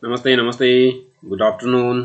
ನಮಸ್ತೆ ನಮಸ್ತೆ good afternoon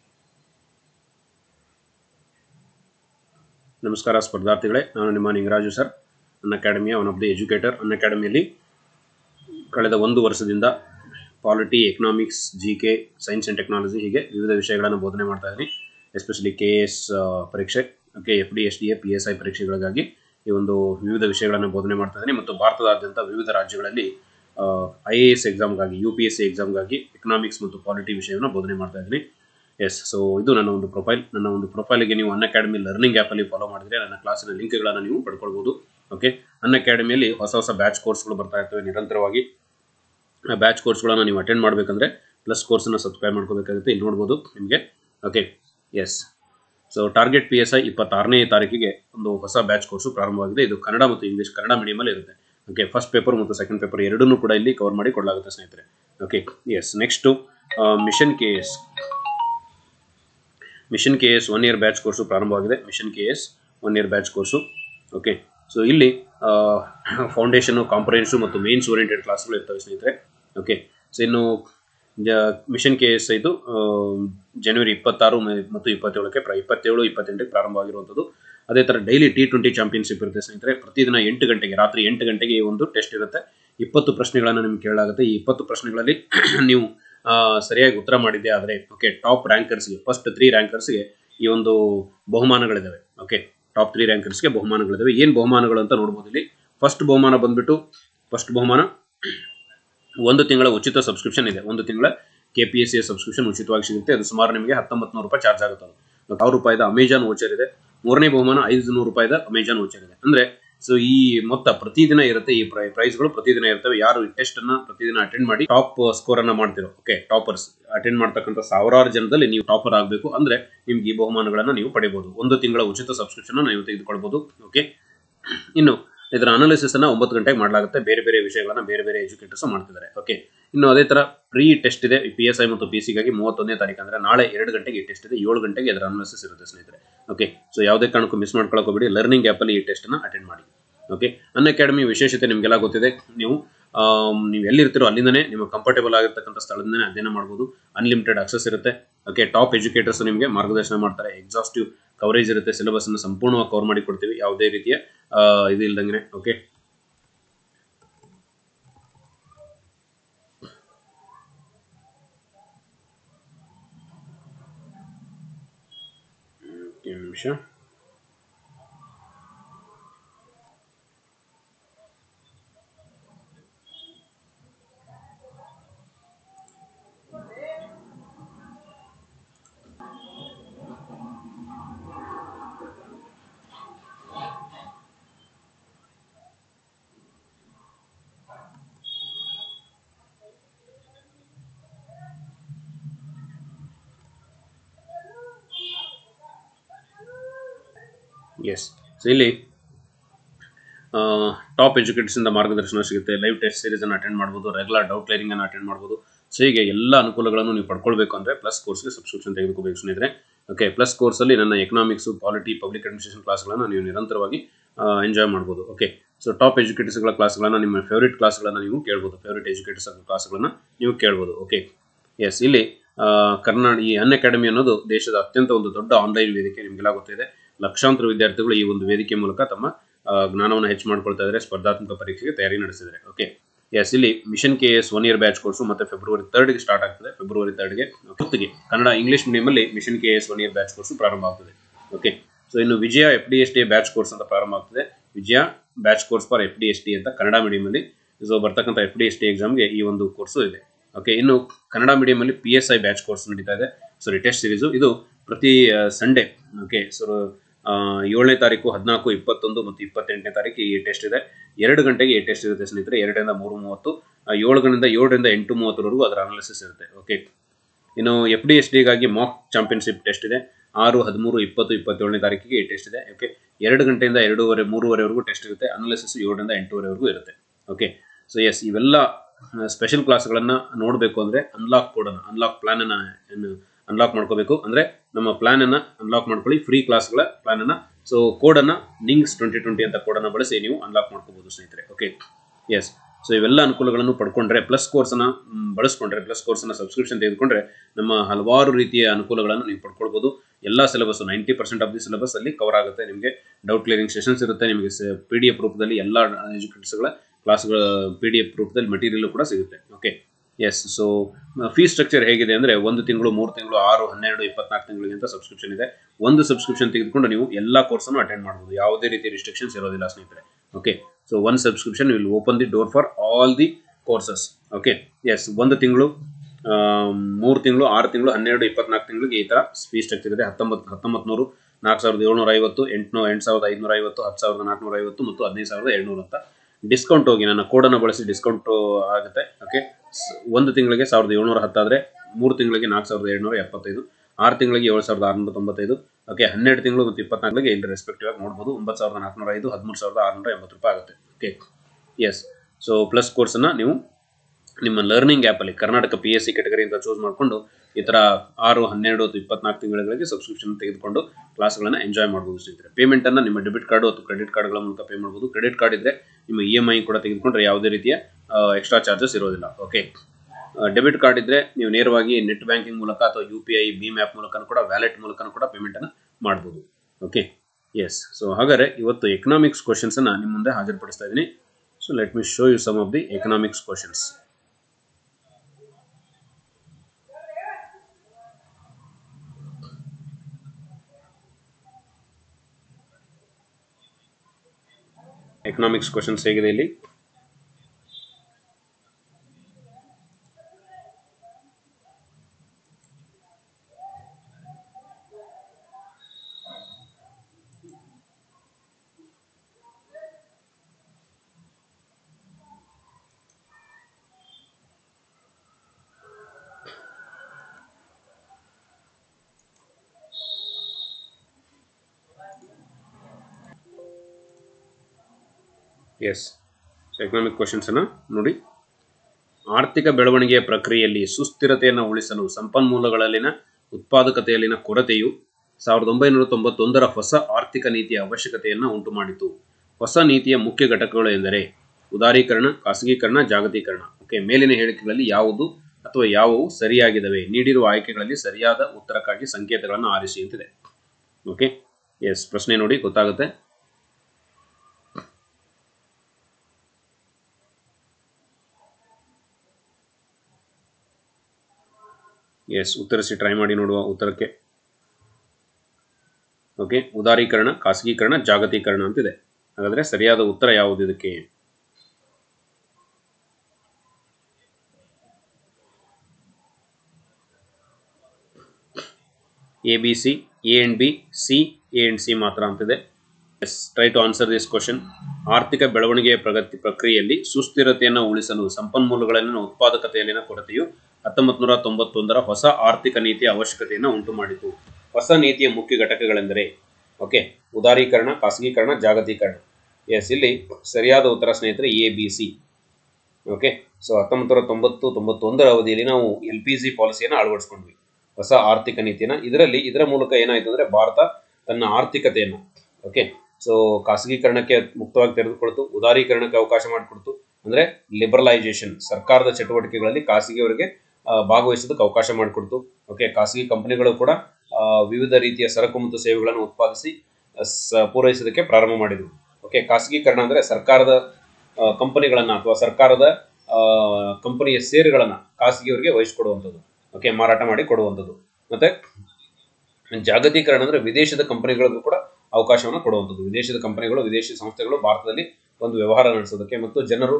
ನಮಸ್ಕಾರ ಸ್ಪರ್ಧಾರ್ಥಿಗಳೇ ನಾನು ನಿಮ್ಮ ನಿಂಗರಾಜು ಸರ್ ಅನ್ ಅಕಾಡೆಮಿಯ ಒನ್ ಆಫ್ ದಿ ಎಜುಕೇಟರ್ ಅನ್ ಅಕಾಡೆಮಿಯಲ್ಲಿ ಕಳೆದ ಒಂದು ವರ್ಷದಿಂದ polity economics G K science and technology ಹೀಗೆ ವಿವಿಧ ವಿಷಯಗಳನ್ನು ಬೋಧನೆ ಮಾಡ್ತಾ ಇದ್ದೀನಿ ಎಸ್ಪೆಷಲಿ ಕೆ ಎಸ್ ಪರೀಕ್ಷೆ okay F D S D A P S I ಪರೀಕ್ಷೆಗಳಿಗಾಗಿ ಈ ಒಂದು ವಿವಿಧ ವಿಷಯಗಳನ್ನು ಬೋಧನೆ ಮಾಡ್ತಾ ಇದ್ದೀನಿ ಮತ್ತು ಭಾರತದಾದ್ಯಂತ ವಿವಿಧ ರಾಜ್ಯಗಳಲ್ಲಿ ಐ ಎ ಎಸ್ ಎಕ್ಸಾಮ್ಗಾಗಿ ಯು ಪಿ ಎಸ್ ಸಿ ಎಕ್ಸಾಮ್ಗಾಗಿ ಎಕನಾಮಿಕ್ಸ್ ಮತ್ತು ಪಾಲಿಟಿ ವಿಷಯವನ್ನು ಬೋಧನೆ ಮಾಡ್ತಾ ಇದ್ದೀನಿ ಎಸ್ ಸೊ ಇದು ನನ್ನ ಒಂದು ಪ್ರೊಫೈಲ್ ನನ್ನ ಒಂದು ಪ್ರೊಫೈಲಿಗೆ ನೀವು ಅನ್ ಅಕಾಡೆಮಿ ಲರ್ನಿಂಗ್ ಆ್ಯಪಲ್ಲಿ ಫಾಲೋ ಮಾಡಿದರೆ ನನ್ನ ಕ್ಲಾಸಿನ ಲಿಂಕ್ಗಳನ್ನು ನೀವು ಪಡ್ಕೊಳ್ಬೋದು ಓಕೆ ಅನ್ ಅಕಾಡೆಮಿಯಲ್ಲಿ ಹೊಸ ಹೊಸ ಬ್ಯಾಚ್ ಕೋರ್ಸ್ಗಳು ಬರ್ತಾ ಇರ್ತವೆ ನಿರಂತರವಾಗಿ ಆ ಬ್ಯಾಚ್ ಕೋರ್ಸ್ಗಳನ್ನು ನೀವು ಅಟೆಂಡ್ ಮಾಡಬೇಕಂದ್ರೆ ಪ್ಲಸ್ ಕೋರ್ಸನ್ನು ಸಬ್ಸ್ಕ್ರೈಬ್ ಮಾಡ್ಕೋಬೇಕಾಗುತ್ತೆ ಇಲ್ಲಿ ನೋಡ್ಬೋದು ನಿಮಗೆ okay yes so target P S I ಇಪ್ಪತ್ತಾರನೇ ತಾರೀಕಿಗೆ ಒಂದು ಹೊಸ ಬ್ಯಾಚ್ ಕೋರ್ಸು ಪ್ರಾರಂಭವಾಗಿದೆ ಇದು ಕನ್ನಡ ಮತ್ತು ಇಂಗ್ಲೀಷ್ ಕನ್ನಡ ಮೀಡಿಯಮಲ್ಲಿ ಇರುತ್ತೆ ಓಕೆ ಫಸ್ಟ್ ಪೇಪರ್ ಮತ್ತು ಸೆಕೆಂಡ್ ಪೇಪರ್ ಎರಡನ್ನೂ ಕೂಡ ಇಲ್ಲಿ ಕವರ್ ಮಾಡಿ ಕೊಡಲಾಗುತ್ತೆ ಸ್ನೇಹಿತರೆ okay yes next mission K S mission K S one year batch course ಪ್ರಾರಂಭವಾಗಿದೆ mission K S one year batch course okay so ಇಲ್ಲಿ ಫೌಂಡೇಶನು ಕಾಂಪರೆನ್ಸು ಮತ್ತು ಮೇನ್ಸ್ ಓರಿಯೆಂಟೆಡ್ ಕ್ಲಾಸ್ಗಳು ಇರ್ತವೆ ಸ್ನೇಹಿತರೆ ಓಕೆ ಸೊ ಇನ್ನು ಮಿಷನ್ ಕೆ ಎಸ್ ಇದು ಜನವರಿ ಇಪ್ಪತ್ತಾರು ಮತ್ತು ಇಪ್ಪತ್ತೇಳಕ್ಕೆ ಪ್ರ ಇಪ್ಪತ್ತೇಳು ಇಪ್ಪತ್ತೆಂಟಕ್ಕೆ ಪ್ರಾರಂಭವಾಗಿರುವಂಥದ್ದು ಅದೇ ಥರ ಡೈಲಿ ಟಿ ಟ್ವೆಂಟಿ ಚಾಂಪಿಯನ್ಶಿಪ್ ಇರುತ್ತೆ ಸ್ನೇಹಿತರೆ ಪ್ರತಿದಿನ ಎಂಟು ಗಂಟೆಗೆ ರಾತ್ರಿ ಎಂಟು ಗಂಟೆಗೆ ಈ ಒಂದು ಟೆಸ್ಟ್ ಇರುತ್ತೆ ಇಪ್ಪತ್ತು ಪ್ರಶ್ನೆಗಳನ್ನು ನಿಮ್ಗೆ ಕೇಳಲಾಗುತ್ತೆ ಈ ಇಪ್ಪತ್ತು ಪ್ರಶ್ನೆಗಳಲ್ಲಿ ನೀವು ಸರಿಯಾಗಿ ಉತ್ತರ ಮಾಡಿದ್ದೆ ಆದರೆ ಓಕೆ ಟಾಪ್ ರ್ಯಾಂಕರ್ಸ್ಗೆ ಫಸ್ಟ್ ತ್ರೀ ರ್ಯಾಂಕರ್ಸ್ಗೆ ಈ ಒಂದು ಬಹುಮಾನಗಳಿದ್ದಾವೆ ಓಕೆ ಟಾಪ್ ತ್ರೀ ರ್ಯಾಂಕರ್ಸ್ಗೆ ಬಹುಮಾನಗಳಿದ್ದಾವೆ ಏನು ಬಹುಮಾನಗಳು ಅಂತ ನೋಡ್ಬೋದು ಇಲ್ಲಿ ಫಸ್ಟ್ ಬಹುಮಾನ ಬಂದ್ಬಿಟ್ಟು ಫಸ್ಟ್ ಬಹುಮಾನ ಒಂದು ತಿಂಗಳ ಉಚಿತ ಸಬ್ಸ್ಕ್ರಿಪ್ಷನ್ ಇದೆ ಒಂದು ತಿಂಗಳ K P S C subscription ಉಚಿತವಾಗಿ ಸಿಗುತ್ತೆ ಅದು ಸುಮಾರು ನಿಮಗೆ ಹತ್ತೊಂಬತ್ತು ನೂರು ರೂಪಾಯಿ ಚಾರ್ಜ್ ಆಗುತ್ತೆ ಅದು ಸಾವಿರ ರೂಪಾಯಿದ ಅಮೆಜಾನ್ ವೋಚರ್ ಇದೆ ಮೂರನೇ ಬಹುಮಾನ ಐದು ನೂರು ರೂಪಾಯಿದ ಅಮೆಜಾನ್ ವೋಚರ್ ಇದೆ ಅಂದರೆ ಸೊ ಈ ಮೊತ್ತ ಪ್ರತಿದಿನ ಇರುತ್ತೆ ಈ ಪ್ರೈ ಪ್ರೈಸ್ಗಳು ಪ್ರತಿದಿನ ಇರ್ತವೆ ಯಾರು ಈ ಟೆಸ್ಟ್ ಅನ್ನ ಪ್ರತಿದಿನ ಅಟೆಂಡ್ ಮಾಡಿ ಟಾಪ್ ಸ್ಕೋರ್ ಅನ್ನ ಮಾಡ್ತಿರೋ ಓಕೆ ಟಾಪರ್ಸ್ ಅಟೆಂಡ್ ಮಾಡ್ತಕ್ಕಂಥ ಸಾವಿರಾರು ಜನದಲ್ಲಿ ನೀವು ಟಾಪರ್ ಆಗಬೇಕು ಅಂದ್ರೆ ನಿಮ್ಗೆ ಈ ಬಹುಮಾನಗಳನ್ನು ನೀವು ಪಡಿಬಹುದು ಒಂದು ತಿಂಗಳ ಉಚಿತ ಸಬ್ಸ್ಕ್ರಿಪ್ಷನ್ ನೀವು ತೆಗೆದುಕೊಳ್ಬಹುದು ಓಕೆ ಇನ್ನು ಇದರ ಅನಾಲಿಸಿಸ್ ಅನ್ನ ಒಂಬತ್ತು ಗಂಟೆಗೆ ಮಾಡಲಾಗುತ್ತೆ ಬೇರೆ ಬೇರೆ ವಿಷಯಗಳನ್ನ ಬೇರೆ ಬೇರೆ ಎಜುಕೇಟರ್ಸ್ ಮಾಡ್ತಿದ್ದಾರೆ ಓಕೆ ಇನ್ನು ಅದೇ ತರ ಪ್ರೀ ಟೆಸ್ಟ್ ಇದೆ ಪಿ ಎಸ್ ಐ ಮತ್ತು ಪಿ ಸಿಗಾಗಿ ಮೂವತ್ತೊಂದನೇ ತಾರೀಕು ಅಂದ್ರೆ ನಾಳೆ ಎರಡು ಗಂಟೆಗೆ ಈ ಟೆಸ್ಟ್ ಇದೆ ಏಳು ಗಂಟೆಗೆ ಇದರ ಅನಾಲಿಸಿಸ್ ಇರುತ್ತೆ ಸ್ನೇಹಿತರೆ ಓಕೆ ಸೊ ಯಾವುದೇ ಕಾರಣಕ್ಕೂ ಮಿಸ್ ಮಾಡ್ಕೊಳ್ಳೋಕೆ ಹೋಗಬೇಡಿ ಲರ್ನಿಂಗ್ ಆ್ಯಪಲ್ಲಿ ಈ ಟೆಸ್ಟನ್ನು ಅಟೆಂಡ್ ಮಾಡಿ ಓಕೆ ಅನ್ ಅಕಾಡೆಮಿ ವಿಶೇಷತೆ ನಿಮಗೆಲ್ಲ ಗೊತ್ತಿದೆ ನೀವು ನೀವು ಎಲ್ಲಿರ್ತೀರೋ ಅಲ್ಲಿಂದನೇ ನಿಮ್ಮ ಕಂಫರ್ಟೇಬಲ್ ಆಗಿರ್ತಕ್ಕಂಥ ಸ್ಥಳದಿಂದನೇ ಅಧ್ಯಯನ ಮಾಡ್ಬೋದು ಅನ್ಲಿಮಿಟೆಡ್ ಅಕ್ಸೆಸ್ ಇರುತ್ತೆ ಓಕೆ ಟಾಪ್ ಎಜುಕೇಟರ್ಸ್ ನಿಮಗೆ ಮಾರ್ಗದರ್ಶನ ಮಾಡ್ತಾರೆ ಎಕ್ಸಾಸ್ಟಿವ್ ಕವರೇಜ್ ಇರುತ್ತೆ ಸಿಲೆಬಸ್ ಅನ್ನು ಸಂಪೂರ್ಣವಾಗಿ ಕವರ್ ಮಾಡಿ ಕೊಡ್ತೀವಿ ಯಾವುದೇ ರೀತಿಯ ಇದು ಇಲ್ದಂಗೆ ಓಕೆ ನಿಮಿಷ ಎಸ್ ಸೊ ಇಲ್ಲಿ ಟಾಪ್ ಎಜುಕೇಟರ್ಸಿಂದ ಮಾರ್ಗದರ್ಶನ ಸಿಗುತ್ತೆ ಲೈವ್ ಟೆಸ್ಟ್ ಸೀರೀಸನ್ನು ಅಟೆಂಡ್ ಮಾಡ್ಬೋದು ರೆಗ್ಯುಲರ್ ಡೌಟ್ ಕ್ಲಿಯರಿಂಗನ್ನು ಅಟೆಂಡ್ ಮಾಡ್ಬೋದು ಸೊ ಹೀಗೆ ಎಲ್ಲ ಅನುಕೂಲಗಳನ್ನು ನೀವು ಪಡ್ಕೊಳ್ಬೇಕು ಅಂದರೆ ಪ್ಲಸ್ ಕೋರ್ಸ್ಗೆ ಸಬ್ಸ್ಕ್ರಿಪ್ಷನ್ ತೆಗೆದುಕೋಬೇಕು ಸ್ನೇಹಿತರೆ ಓಕೆ ಪ್ಲಸ್ ಕೋರ್ಸಲ್ಲಿ ನನ್ನ ಎಕನಾಮಿಕ್ಸು ಪಾಲಿಟಿ ಪಬ್ಲಿಕ್ ಅಡ್ಮಿನಿಸ್ಟ್ರೇಷನ್ ಕ್ಲಾಸ್ಗಳನ್ನು ನೀವು ನಿರಂತರವಾಗಿ ಎಂಜಾಯ್ ಮಾಡ್ಬೋದು ಓಕೆ ಸೊ ಟಾಪ್ ಎಜುಕೇಟರ್ಸ್ಗಳ ಕ್ಲಾಸ್ಗಳನ್ನು ನಿಮ್ಮ ಫೇವ್ರೇಟ್ ಕ್ಲಾಸ್ಗಳನ್ನು ನೀವು ಕೇಳ್ಬೋದು ಫೇವ್ರೇಟ್ ಎಜುಕೇಟರ್ಸ್ ಕ್ಲಾಸ್ಗಳನ್ನು ನೀವು ಕೇಳ್ಬೋದು ಓಕೆ ಎಸ್ ಇಲ್ಲಿ ಕರ್ನಾಟಕ ಈ ಅನ್ ಅಕಾಡೆಮಿ ಅನ್ನೋದು ದೇಶದ ಅತ್ಯಂತ ಒಂದು ದೊಡ್ಡ ಆನ್ಲೈನ್ ವೇದಿಕೆ ನಿಮಗೆಲ್ಲ ಗೊತ್ತಿದೆ ಲಕ್ಷಾಂತರ ವಿದ್ಯಾರ್ಥಿಗಳು ಈ ಒಂದು ವೇದಿಕೆ ಮೂಲಕ ತಮ್ಮ ಜ್ಞಾನವನ್ನು ಹೆಚ್ಚು ಮಾಡ್ಕೊಳ್ತಾ ಇದ್ದಾರೆ ಸ್ಪರ್ಧಾತ್ಮಕ ಪರೀಕ್ಷೆಗೆ ತಯಾರಿ ನಡೆಸಿದ್ದಾರೆ ಓಕೆ ಎಸ್ ಇಲ್ಲಿ mission K S one year batch course ಮತ್ತೆ ಫೆಬ್ರವರಿ ತರ್ಡ್ಗೆ ಸ್ಟಾರ್ಟ್ ಆಗ್ತದೆ ಫೆಬ್ರವರಿ ತರ್ಡ್ಗೆ ಫಿಫ್ತ್ಗೆ ಕನ್ನಡ ಇಂಗ್ಲಿಷ್ ಮೀಡಿಯಮಲ್ಲಿ mission K S one year batch course ಪ್ರಾರಂಭ ಆಗ್ತದೆ ಓಕೆ ಸೊ ಇನ್ನು Vijaya F D S T batch course ಅಂತ ಪ್ರಾರಂಭ ಆಗ್ತದೆ Vijaya batch course for F D S T ಅಂತ ಕನ್ನಡ ಮೀಡಿಯಮಲ್ಲಿ ಸೊ ಬರ್ತಕ್ಕಂಥ ಎಫ್ ಡಿ ಎಸ್ ಟಿ ಎಕ್ಸಾಮ್ಗೆ ಈ ಒಂದು ಕೋರ್ಸು ಇದೆ ಓಕೆ ಇನ್ನು ಕನ್ನಡ ಮೀಡಿಯಮಲ್ಲಿ P S I batch course ನಡೀತಾ ಇದೆ ಸಾರಿ ಟೆಸ್ಟ್ ಸೀರೀಸು ಇದು ಪ್ರತಿ ಸಂಡೇ ಓಕೆ ಸೊ ಏಳನೇ ತಾರೀಕು ಹದಿನಾಲ್ಕು ಇಪ್ಪತ್ತೊಂದು ಮತ್ತು ಇಪ್ಪತ್ತೆಂಟನೇ ತಾರೀಕು ಈ ಟೆಸ್ಟ್ ಇದೆ ಎರಡು ಗಂಟೆಗೆ ಈ ಟೆಸ್ಟ್ ಇರುತ್ತೆ ಸ್ನೇಹಿತರೆ ಎರಡರಿಂದ ಮೂರು ಮೂವತ್ತು ಏಳು ಗಂಟೆಯಿಂದ ಏಳರಿಂದ ಎಂಟು ಮೂವತ್ತರವರೆಗೂ ಅದರ ಅನಾಲಿಸಿಸ್ ಇರುತ್ತೆ ಓಕೆ ಇನ್ನು ಎಫ್ ಡಿ ಎಸ್ ಡಿಗಾಗಿ ಮಾಕ್ ಚಾಂಪಿಯನ್ಶಿಪ್ ಟೆಸ್ಟ್ ಇದೆ ಆರು ಹದಿಮೂರು ಇಪ್ಪತ್ತು ಇಪ್ಪತ್ತೇಳನೇ ತಾರೀಕಿಗೆ ಈ ಟೆಸ್ಟ್ ಇದೆ ಓಕೆ ಎರಡು ಗಂಟೆಯಿಂದ ಎರಡೂವರೆ ಮೂರುವರೆವರೆಗೂ ಟೆಸ್ಟ್ ಇರುತ್ತೆ ಅನಾಲಿಸಿಸ್ ಏಳರಿಂದ ಎಂಟೂವರೆವರೆಗೂ ಇರುತ್ತೆ ಓಕೆ ಸೊ ಎಸ್ ಇವೆಲ್ಲ ಸ್ಪೆಷಲ್ ಕ್ಲಾಸ್ಗಳನ್ನು ನೋಡಬೇಕು ಅಂದರೆ ಅನ್ಲಾಕ್ ಕೋಡನ್ನು ಅನ್ಲಾಕ್ ಪ್ಲಾನನ್ನು ಏನು ಅನ್ಲಾಕ್ ಮಾಡ್ಕೋಬೇಕು ಅಂದರೆ ನಮ್ಮ ಪ್ಲಾನನ್ನು ಅನ್ಲಾಕ್ ಮಾಡ್ಕೊಳ್ಳಿ ಫ್ರೀ ಕ್ಲಾಸ್ಗಳ ಪ್ಲಾನನ್ನು ಸೊ ಕೋಡನ್ನು ನಿಂಗ್ಸ್ ಟ್ವೆಂಟಿ ಟ್ವೆಂಟಿ ಅಂತ ಕೋಡನ್ನು ಬಳಸಿ ನೀವು ಅನ್ಲಾಕ್ ಮಾಡ್ಕೋಬೋದು ಸ್ನೇಹಿತರೆ ಓಕೆ ಎಸ್ ಸೊ ಇವೆಲ್ಲ ಅನುಕೂಲಗಳನ್ನು ಪಡ್ಕೊಂಡ್ರೆ ಪ್ಲಸ್ ಕೋರ್ಸನ್ನು ಬಳಸ್ಕೊಂಡ್ರೆ ಪ್ಲಸ್ ಕೋರ್ಸನ್ನು ಸಬ್ಸ್ಕ್ರಿಪ್ಷನ್ ತೆಗೆದುಕೊಂಡ್ರೆ ನಮ್ಮ ಹಲವಾರು ರೀತಿಯ ಅನುಕೂಲಗಳನ್ನು ನೀವು ಪಡ್ಕೊಳ್ಬೋದು ಎಲ್ಲ syllabus ninety percent of the syllabus ಅಲ್ಲಿ ಕವರ್ ಆಗುತ್ತೆ ನಿಮಗೆ ಡೌಟ್ ಕ್ಲಿಯರಿಂಗ್ ಸೆಷನ್ಸ್ ಇರುತ್ತೆ ನಿಮಗೆ ಪಿ ಡಿ ಎಫ್ ರೂಪದಲ್ಲಿ ಎಲ್ಲ ಎಜುಕೇಟರ್ಸ್ಗಳ ಕ್ಲಾಸ್ಗಳ ಪಿ ಡಿ ಎಫ್ ರೂಪದಲ್ಲಿ ಮೆಟೀರಿಯಲ್ ಕೂಡ ಸಿಗುತ್ತೆ okay yes so fees structure ಹೇಗಿದೆ ಅಂದರೆ ಒಂದು ತಿಂಗಳು ಮೂರು ತಿಂಗಳು ಆರು ಹನ್ನೆರಡು ಇಪ್ಪತ್ನಾಲ್ಕು ತಿಂಗಳಿಗೆ ಅಂತ ಸಬ್ಸ್ಕ್ರಿಪ್ಷನ್ ಇದೆ ಒಂದು ಸಬ್ಸ್ಕ್ರಿಪ್ಷನ್ ತೆಗೆದುಕೊಂಡು ನೀವು ಎಲ್ಲ ಕೋರ್ಸನ್ನು ಅಟೆಂಡ್ ಮಾಡ್ಬೋದು ಯಾವುದೇ ರೀತಿ ರಿಸ್ಟ್ರಿಕ್ಷನ್ಸ್ ಇರೋದಿಲ್ಲ ಸ್ನೇಹಿತರೆ okay so one subscription will open the door for all the courses okay yes ಒಂದು ತಿಂಗಳು ಮೂರು ತಿಂಗಳು ಆರು ತಿಂಗಳು ಹನ್ನೆರಡು ಇಪ್ಪತ್ನಾಲ್ಕು ತಿಂಗಳಿಗೆ ಈ ಥರ ಫೀಸ್ ಸ್ಟ್ರಕ್ಚರ್ ಇದೆ ಹತ್ತೊಂಬತ್ತು ಹತ್ತೊಂಬತ್ತು ನೂರು ನಾಲ್ಕು ಸಾವಿರದ ಏಳ್ನೂರ ಐವತ್ತು ಎಂಟುನೂ ಎಂಟು ಸಾವಿರದ ಐದುನೂರ ಐವತ್ತು ಹತ್ತು ಸಾವಿರದ ನಾಲ್ಕುನೂರ ಐವತ್ತು ಮತ್ತು ಹದಿನೈದು ಸಾವಿರದ ಏಳ್ನೂರು ಅಂತ ಡಿಸ್ಕೌಂಟ್ ಹೋಗಿ ನನ್ನ ಕೋಡನ್ನು ಬಳಸಿ ಡಿಸ್ಕೌಂಟ್ ಆಗುತ್ತೆ ಓಕೆ ಒಂದು ತಿಂಗಳಿಗೆ ಸಾವಿರದ ಏಳ್ನೂರ ಹತ್ತಾದರೆ ಮೂರು ತಿಂಗಳಿಗೆ ನಾಲ್ಕು ಸಾವಿರದ ಏಳ್ನೂರ ಎಪ್ಪತ್ತೈದು ಆರು ತಿಂಗಳಿಗೆ ಏಳು ಸಾವಿರದ ಆರುನೂರ ತೊಂಬತ್ತೈದು ಓಕೆ ಹನ್ನೆರಡು ತಿಂಗಳು ಮತ್ತು ಇಪ್ಪತ್ನಾಲ್ಕಿಗೆ ಇಲ್ಲಿ ರೆಸ್ಪೆಕ್ಟಿವ್ ಆಗಿ ನೋಡ್ಬೋದು ಒಂಬತ್ತು ಸಾವಿರದ ನಾಲ್ಕುನೂರ ಐದು ಹದಿಮೂರು ಸಾವಿರದ ಆರುನೂರ ಎಂಬತ್ತು ರೂಪಾಯಿ ಆಗುತ್ತೆ ಓಕೆ ಎಸ್ ಸೊ ಪ್ಲಸ್ ಕೋರ್ಸನ್ನು ನೀವು ನಿಮ್ಮ ಲರ್ನಿಂಗ್ ಆ್ಯಪಲ್ಲಿ Karnataka P S C category ಅಂತ ಚೂಸ್ ಮಾಡಿಕೊಂಡು ಈ ಥರ ಆರು ಹನ್ನೆರಡು ಅಥವಾ ಇಪ್ಪತ್ನಾಲ್ಕು ತಿಂಗಳಿಗೆ ಸಬ್ಸ್ಕ್ರಿಪ್ಷನ್ ತೆಗೆದುಕೊಂಡು ಕ್ಲಾಸ್ಗಳನ್ನು ಎಂಜಾಯ್ ಮಾಡ್ಬೋದು ಸ್ನೇಹಿತರೆ ಪೇಮೆಂಟನ್ನು ನಿಮ್ಮ ಡೆಬಿಟ್ ಕಾರ್ಡು ಅಥವಾ ಕ್ರೆಡಿಟ್ ಕಾರ್ಡ್ಗಳ ಮೂಲಕ ಪೇ ಮಾಡ್ಬೋದು ಕ್ರೆಡಿಟ್ ಕಾರ್ಡ್ ಇದ್ದರೆ ನಿಮ್ಮ ಇ ಎಮ್ ಐ ಕೂಡ ತೆಗೆದುಕೊಂಡ್ರೆ ಯಾವುದೇ ರೀತಿಯ ಎಕ್ಸ್ಟ್ರಾ ಚಾರ್ಜಸ್ ಇರೋದಿಲ್ಲ ಓಕೆ ಡೆಬಿಟ್ ಕಾರ್ಡ್ ಇದ್ದರೆ ನೀವು ನೇರವಾಗಿ ನೆಟ್ ಬ್ಯಾಂಕಿಂಗ್ ಮೂಲಕ ಅಥವಾ ಯು ಪಿ ಐ ಭೀಮ್ ಆ್ಯಪ್ ಮೂಲಕ ಕೂಡ ವ್ಯಾಲೆಟ್ ಮೂಲಕ ಕೂಡ ಪೇಮೆಂಟನ್ನು ಮಾಡ್ಬೋದು ಓಕೆ ಎಸ್ ಸೊ ಹಾಗಾದರೆ ಇವತ್ತು ಎಕನಾಮಿಕ್ಸ್ ಕ್ವಶನ್ಸನ್ನು ನಿಮ್ಮ ಮುಂದೆ ಹಾಜರುಪಡಿಸ್ತಾ ಇದ್ದೀನಿ so let me show you some of the economics questions economics questions ಹೇಗಿದೆ ಇಲ್ಲಿ ಎಸ್ ಸೊ ಎಕನಾಮಿಕ್ ಕ್ವಶನ್ಸನ್ನು ನೋಡಿ ಆರ್ಥಿಕ ಬೆಳವಣಿಗೆಯ ಪ್ರಕ್ರಿಯೆಯಲ್ಲಿ ಸುಸ್ಥಿರತೆಯನ್ನು ಉಳಿಸಲು ಸಂಪನ್ಮೂಲಗಳಲ್ಲಿನ ಉತ್ಪಾದಕತೆಯಲ್ಲಿನ ಕೊರತೆಯು ಸಾವಿರದ ಒಂಬೈನೂರ ತೊಂಬತ್ತೊಂದರ ಹೊಸ ಆರ್ಥಿಕ ನೀತಿಯ ಅವಶ್ಯಕತೆಯನ್ನು ಉಂಟುಮಾಡಿತು ಹೊಸ ನೀತಿಯ ಮುಖ್ಯ ಘಟಕಗಳು ಎಂದರೆ ಉದಾರೀಕರಣ ಖಾಸಗೀಕರಣ ಜಾಗತೀಕರಣ ಓಕೆ ಮೇಲಿನ ಹೇಳಿಕೆಗಳಲ್ಲಿ ಯಾವುದು ಅಥವಾ ಯಾವುವು ಸರಿಯಾಗಿದ್ದಾವೆ ನೀಡಿರುವ ಆಯ್ಕೆಗಳಲ್ಲಿ ಸರಿಯಾದ ಉತ್ತರಕ್ಕಾಗಿ ಸಂಕೇತಗಳನ್ನು ಆರಿಸಿ ಅಂತಿದೆ ಓಕೆ ಎಸ್ ಪ್ರಶ್ನೆ ನೋಡಿ ಗೊತ್ತಾಗುತ್ತೆ ಎಸ್ ಉತ್ತರಿಸಿ ಟ್ರೈ ಮಾಡಿ ನೋಡುವ ಉತ್ತರಕ್ಕೆ ಓಕೆ ಉದಾರೀಕರಣ ಖಾಸಗೀಕರಣ ಜಾಗತೀಕರಣ ಅಂತಿದೆ ಹಾಗಾದರೆ ಸರಿಯಾದ ಉತ್ತರ ಯಾವುದು ಇದಕ್ಕೆ A B C A and B C A and C ಮಾತ್ರ ಅಂತಿದೆ yes try to answer this question ಆರ್ಥಿಕ ಬೆಳವಣಿಗೆಯ ಪ್ರಗತಿ ಪ್ರಕ್ರಿಯೆಯಲ್ಲಿ ಸುಸ್ಥಿರತೆಯನ್ನು ಉಳಿಸಲು ಸಂಪನ್ಮೂಲಗಳಲ್ಲಿನ ಉತ್ಪಾದಕತೆಯಲ್ಲಿನ ಕೊರತೆಯು ಹತ್ತೊಂಬತ್ತು ನೂರ ತೊಂಬತ್ತೊಂದರ ಹೊಸ ಆರ್ಥಿಕ ನೀತಿಯ ಅವಶ್ಯಕತೆಯನ್ನು ಉಂಟು ಮಾಡಿತು ಹೊಸ ನೀತಿಯ ಮುಖ್ಯ ಘಟಕಗಳೆಂದರೆ ಓಕೆ ಉದಾರೀಕರಣ ಖಾಸಗೀಕರಣ ಜಾಗತೀಕರಣ ಎಸ್ ಇಲ್ಲಿ ಸರಿಯಾದ ಉತ್ತರ ಸ್ನೇಹಿತರೆ A B C okay so ಹತ್ತೊಂಬತ್ತು ನೂರ ತೊಂಬತ್ತು ತೊಂಬತ್ತೊಂದರ ಅವಧಿಯಲ್ಲಿ ನಾವು ಎಲ್ ಪಿ ಜಿ ಪಾಲಿಸಿಯನ್ನು ಅಳವಡಿಸ್ಕೊಂಡ್ವಿ ಹೊಸ ಆರ್ಥಿಕ ನೀತಿಯನ್ನು ಇದರಲ್ಲಿ ಇದರ ಮೂಲಕ ಏನಾಯಿತು ಅಂದರೆ ಭಾರತ ತನ್ನ ಆರ್ಥಿಕತೆಯನ್ನು ಓಕೆ ಸೊ ಖಾಸಗೀಕರಣಕ್ಕೆ ಮುಕ್ತವಾಗಿ ತೆರೆದುಕೊಳ್ತು ಉದಾರೀಕರಣಕ್ಕೆ ಅವಕಾಶ ಮಾಡಿಕೊಡ್ತು ಅಂದರೆ ಲಿಬರಲೈಸೇಷನ್ ಸರ್ಕಾರದ ಚಟುವಟಿಕೆಗಳಲ್ಲಿ ಖಾಸಗಿಯವರಿಗೆ ಭಾಗವಹಿಸೋದಕ್ಕೆ ಅವಕಾಶ ಮಾಡಿಕೊಡ್ತು ಓಕೆ ಖಾಸಗಿ ಕಂಪನಿಗಳು ಕೂಡ ವಿವಿಧ ರೀತಿಯ ಸರಕು ಮತ್ತು ಸೇವೆಗಳನ್ನು ಉತ್ಪಾದಿಸಿ ಸ ಪೂರೈಸೋದಕ್ಕೆ ಪ್ರಾರಂಭ ಮಾಡಿದರು ಓಕೆ ಖಾಸಗೀಕರಣ ಅಂದರೆ ಸರ್ಕಾರದ ಕಂಪನಿಗಳನ್ನು ಅಥವಾ ಸರ್ಕಾರದ ಕಂಪನಿಯ ಷೇರುಗಳನ್ನು ಖಾಸಗಿಯವರಿಗೆ ವಹಿಸಿಕೊಡುವಂಥದ್ದು ಓಕೆ ಮಾರಾಟ ಮಾಡಿ ಕೊಡುವಂಥದ್ದು ಮತ್ತೆ ಜಾಗತೀಕರಣ ಅಂದರೆ ವಿದೇಶದ ಕಂಪನಿಗಳಿಗೂ ಕೂಡ ಅವಕಾಶವನ್ನು ಕೊಡುವಂಥದ್ದು ವಿದೇಶದ ಕಂಪನಿಗಳು ವಿದೇಶಿ ಸಂಸ್ಥೆಗಳು ಭಾರತದಲ್ಲಿ ಒಂದು ವ್ಯವಹಾರ ನಡೆಸೋದಕ್ಕೆ ಮತ್ತು ಜನರು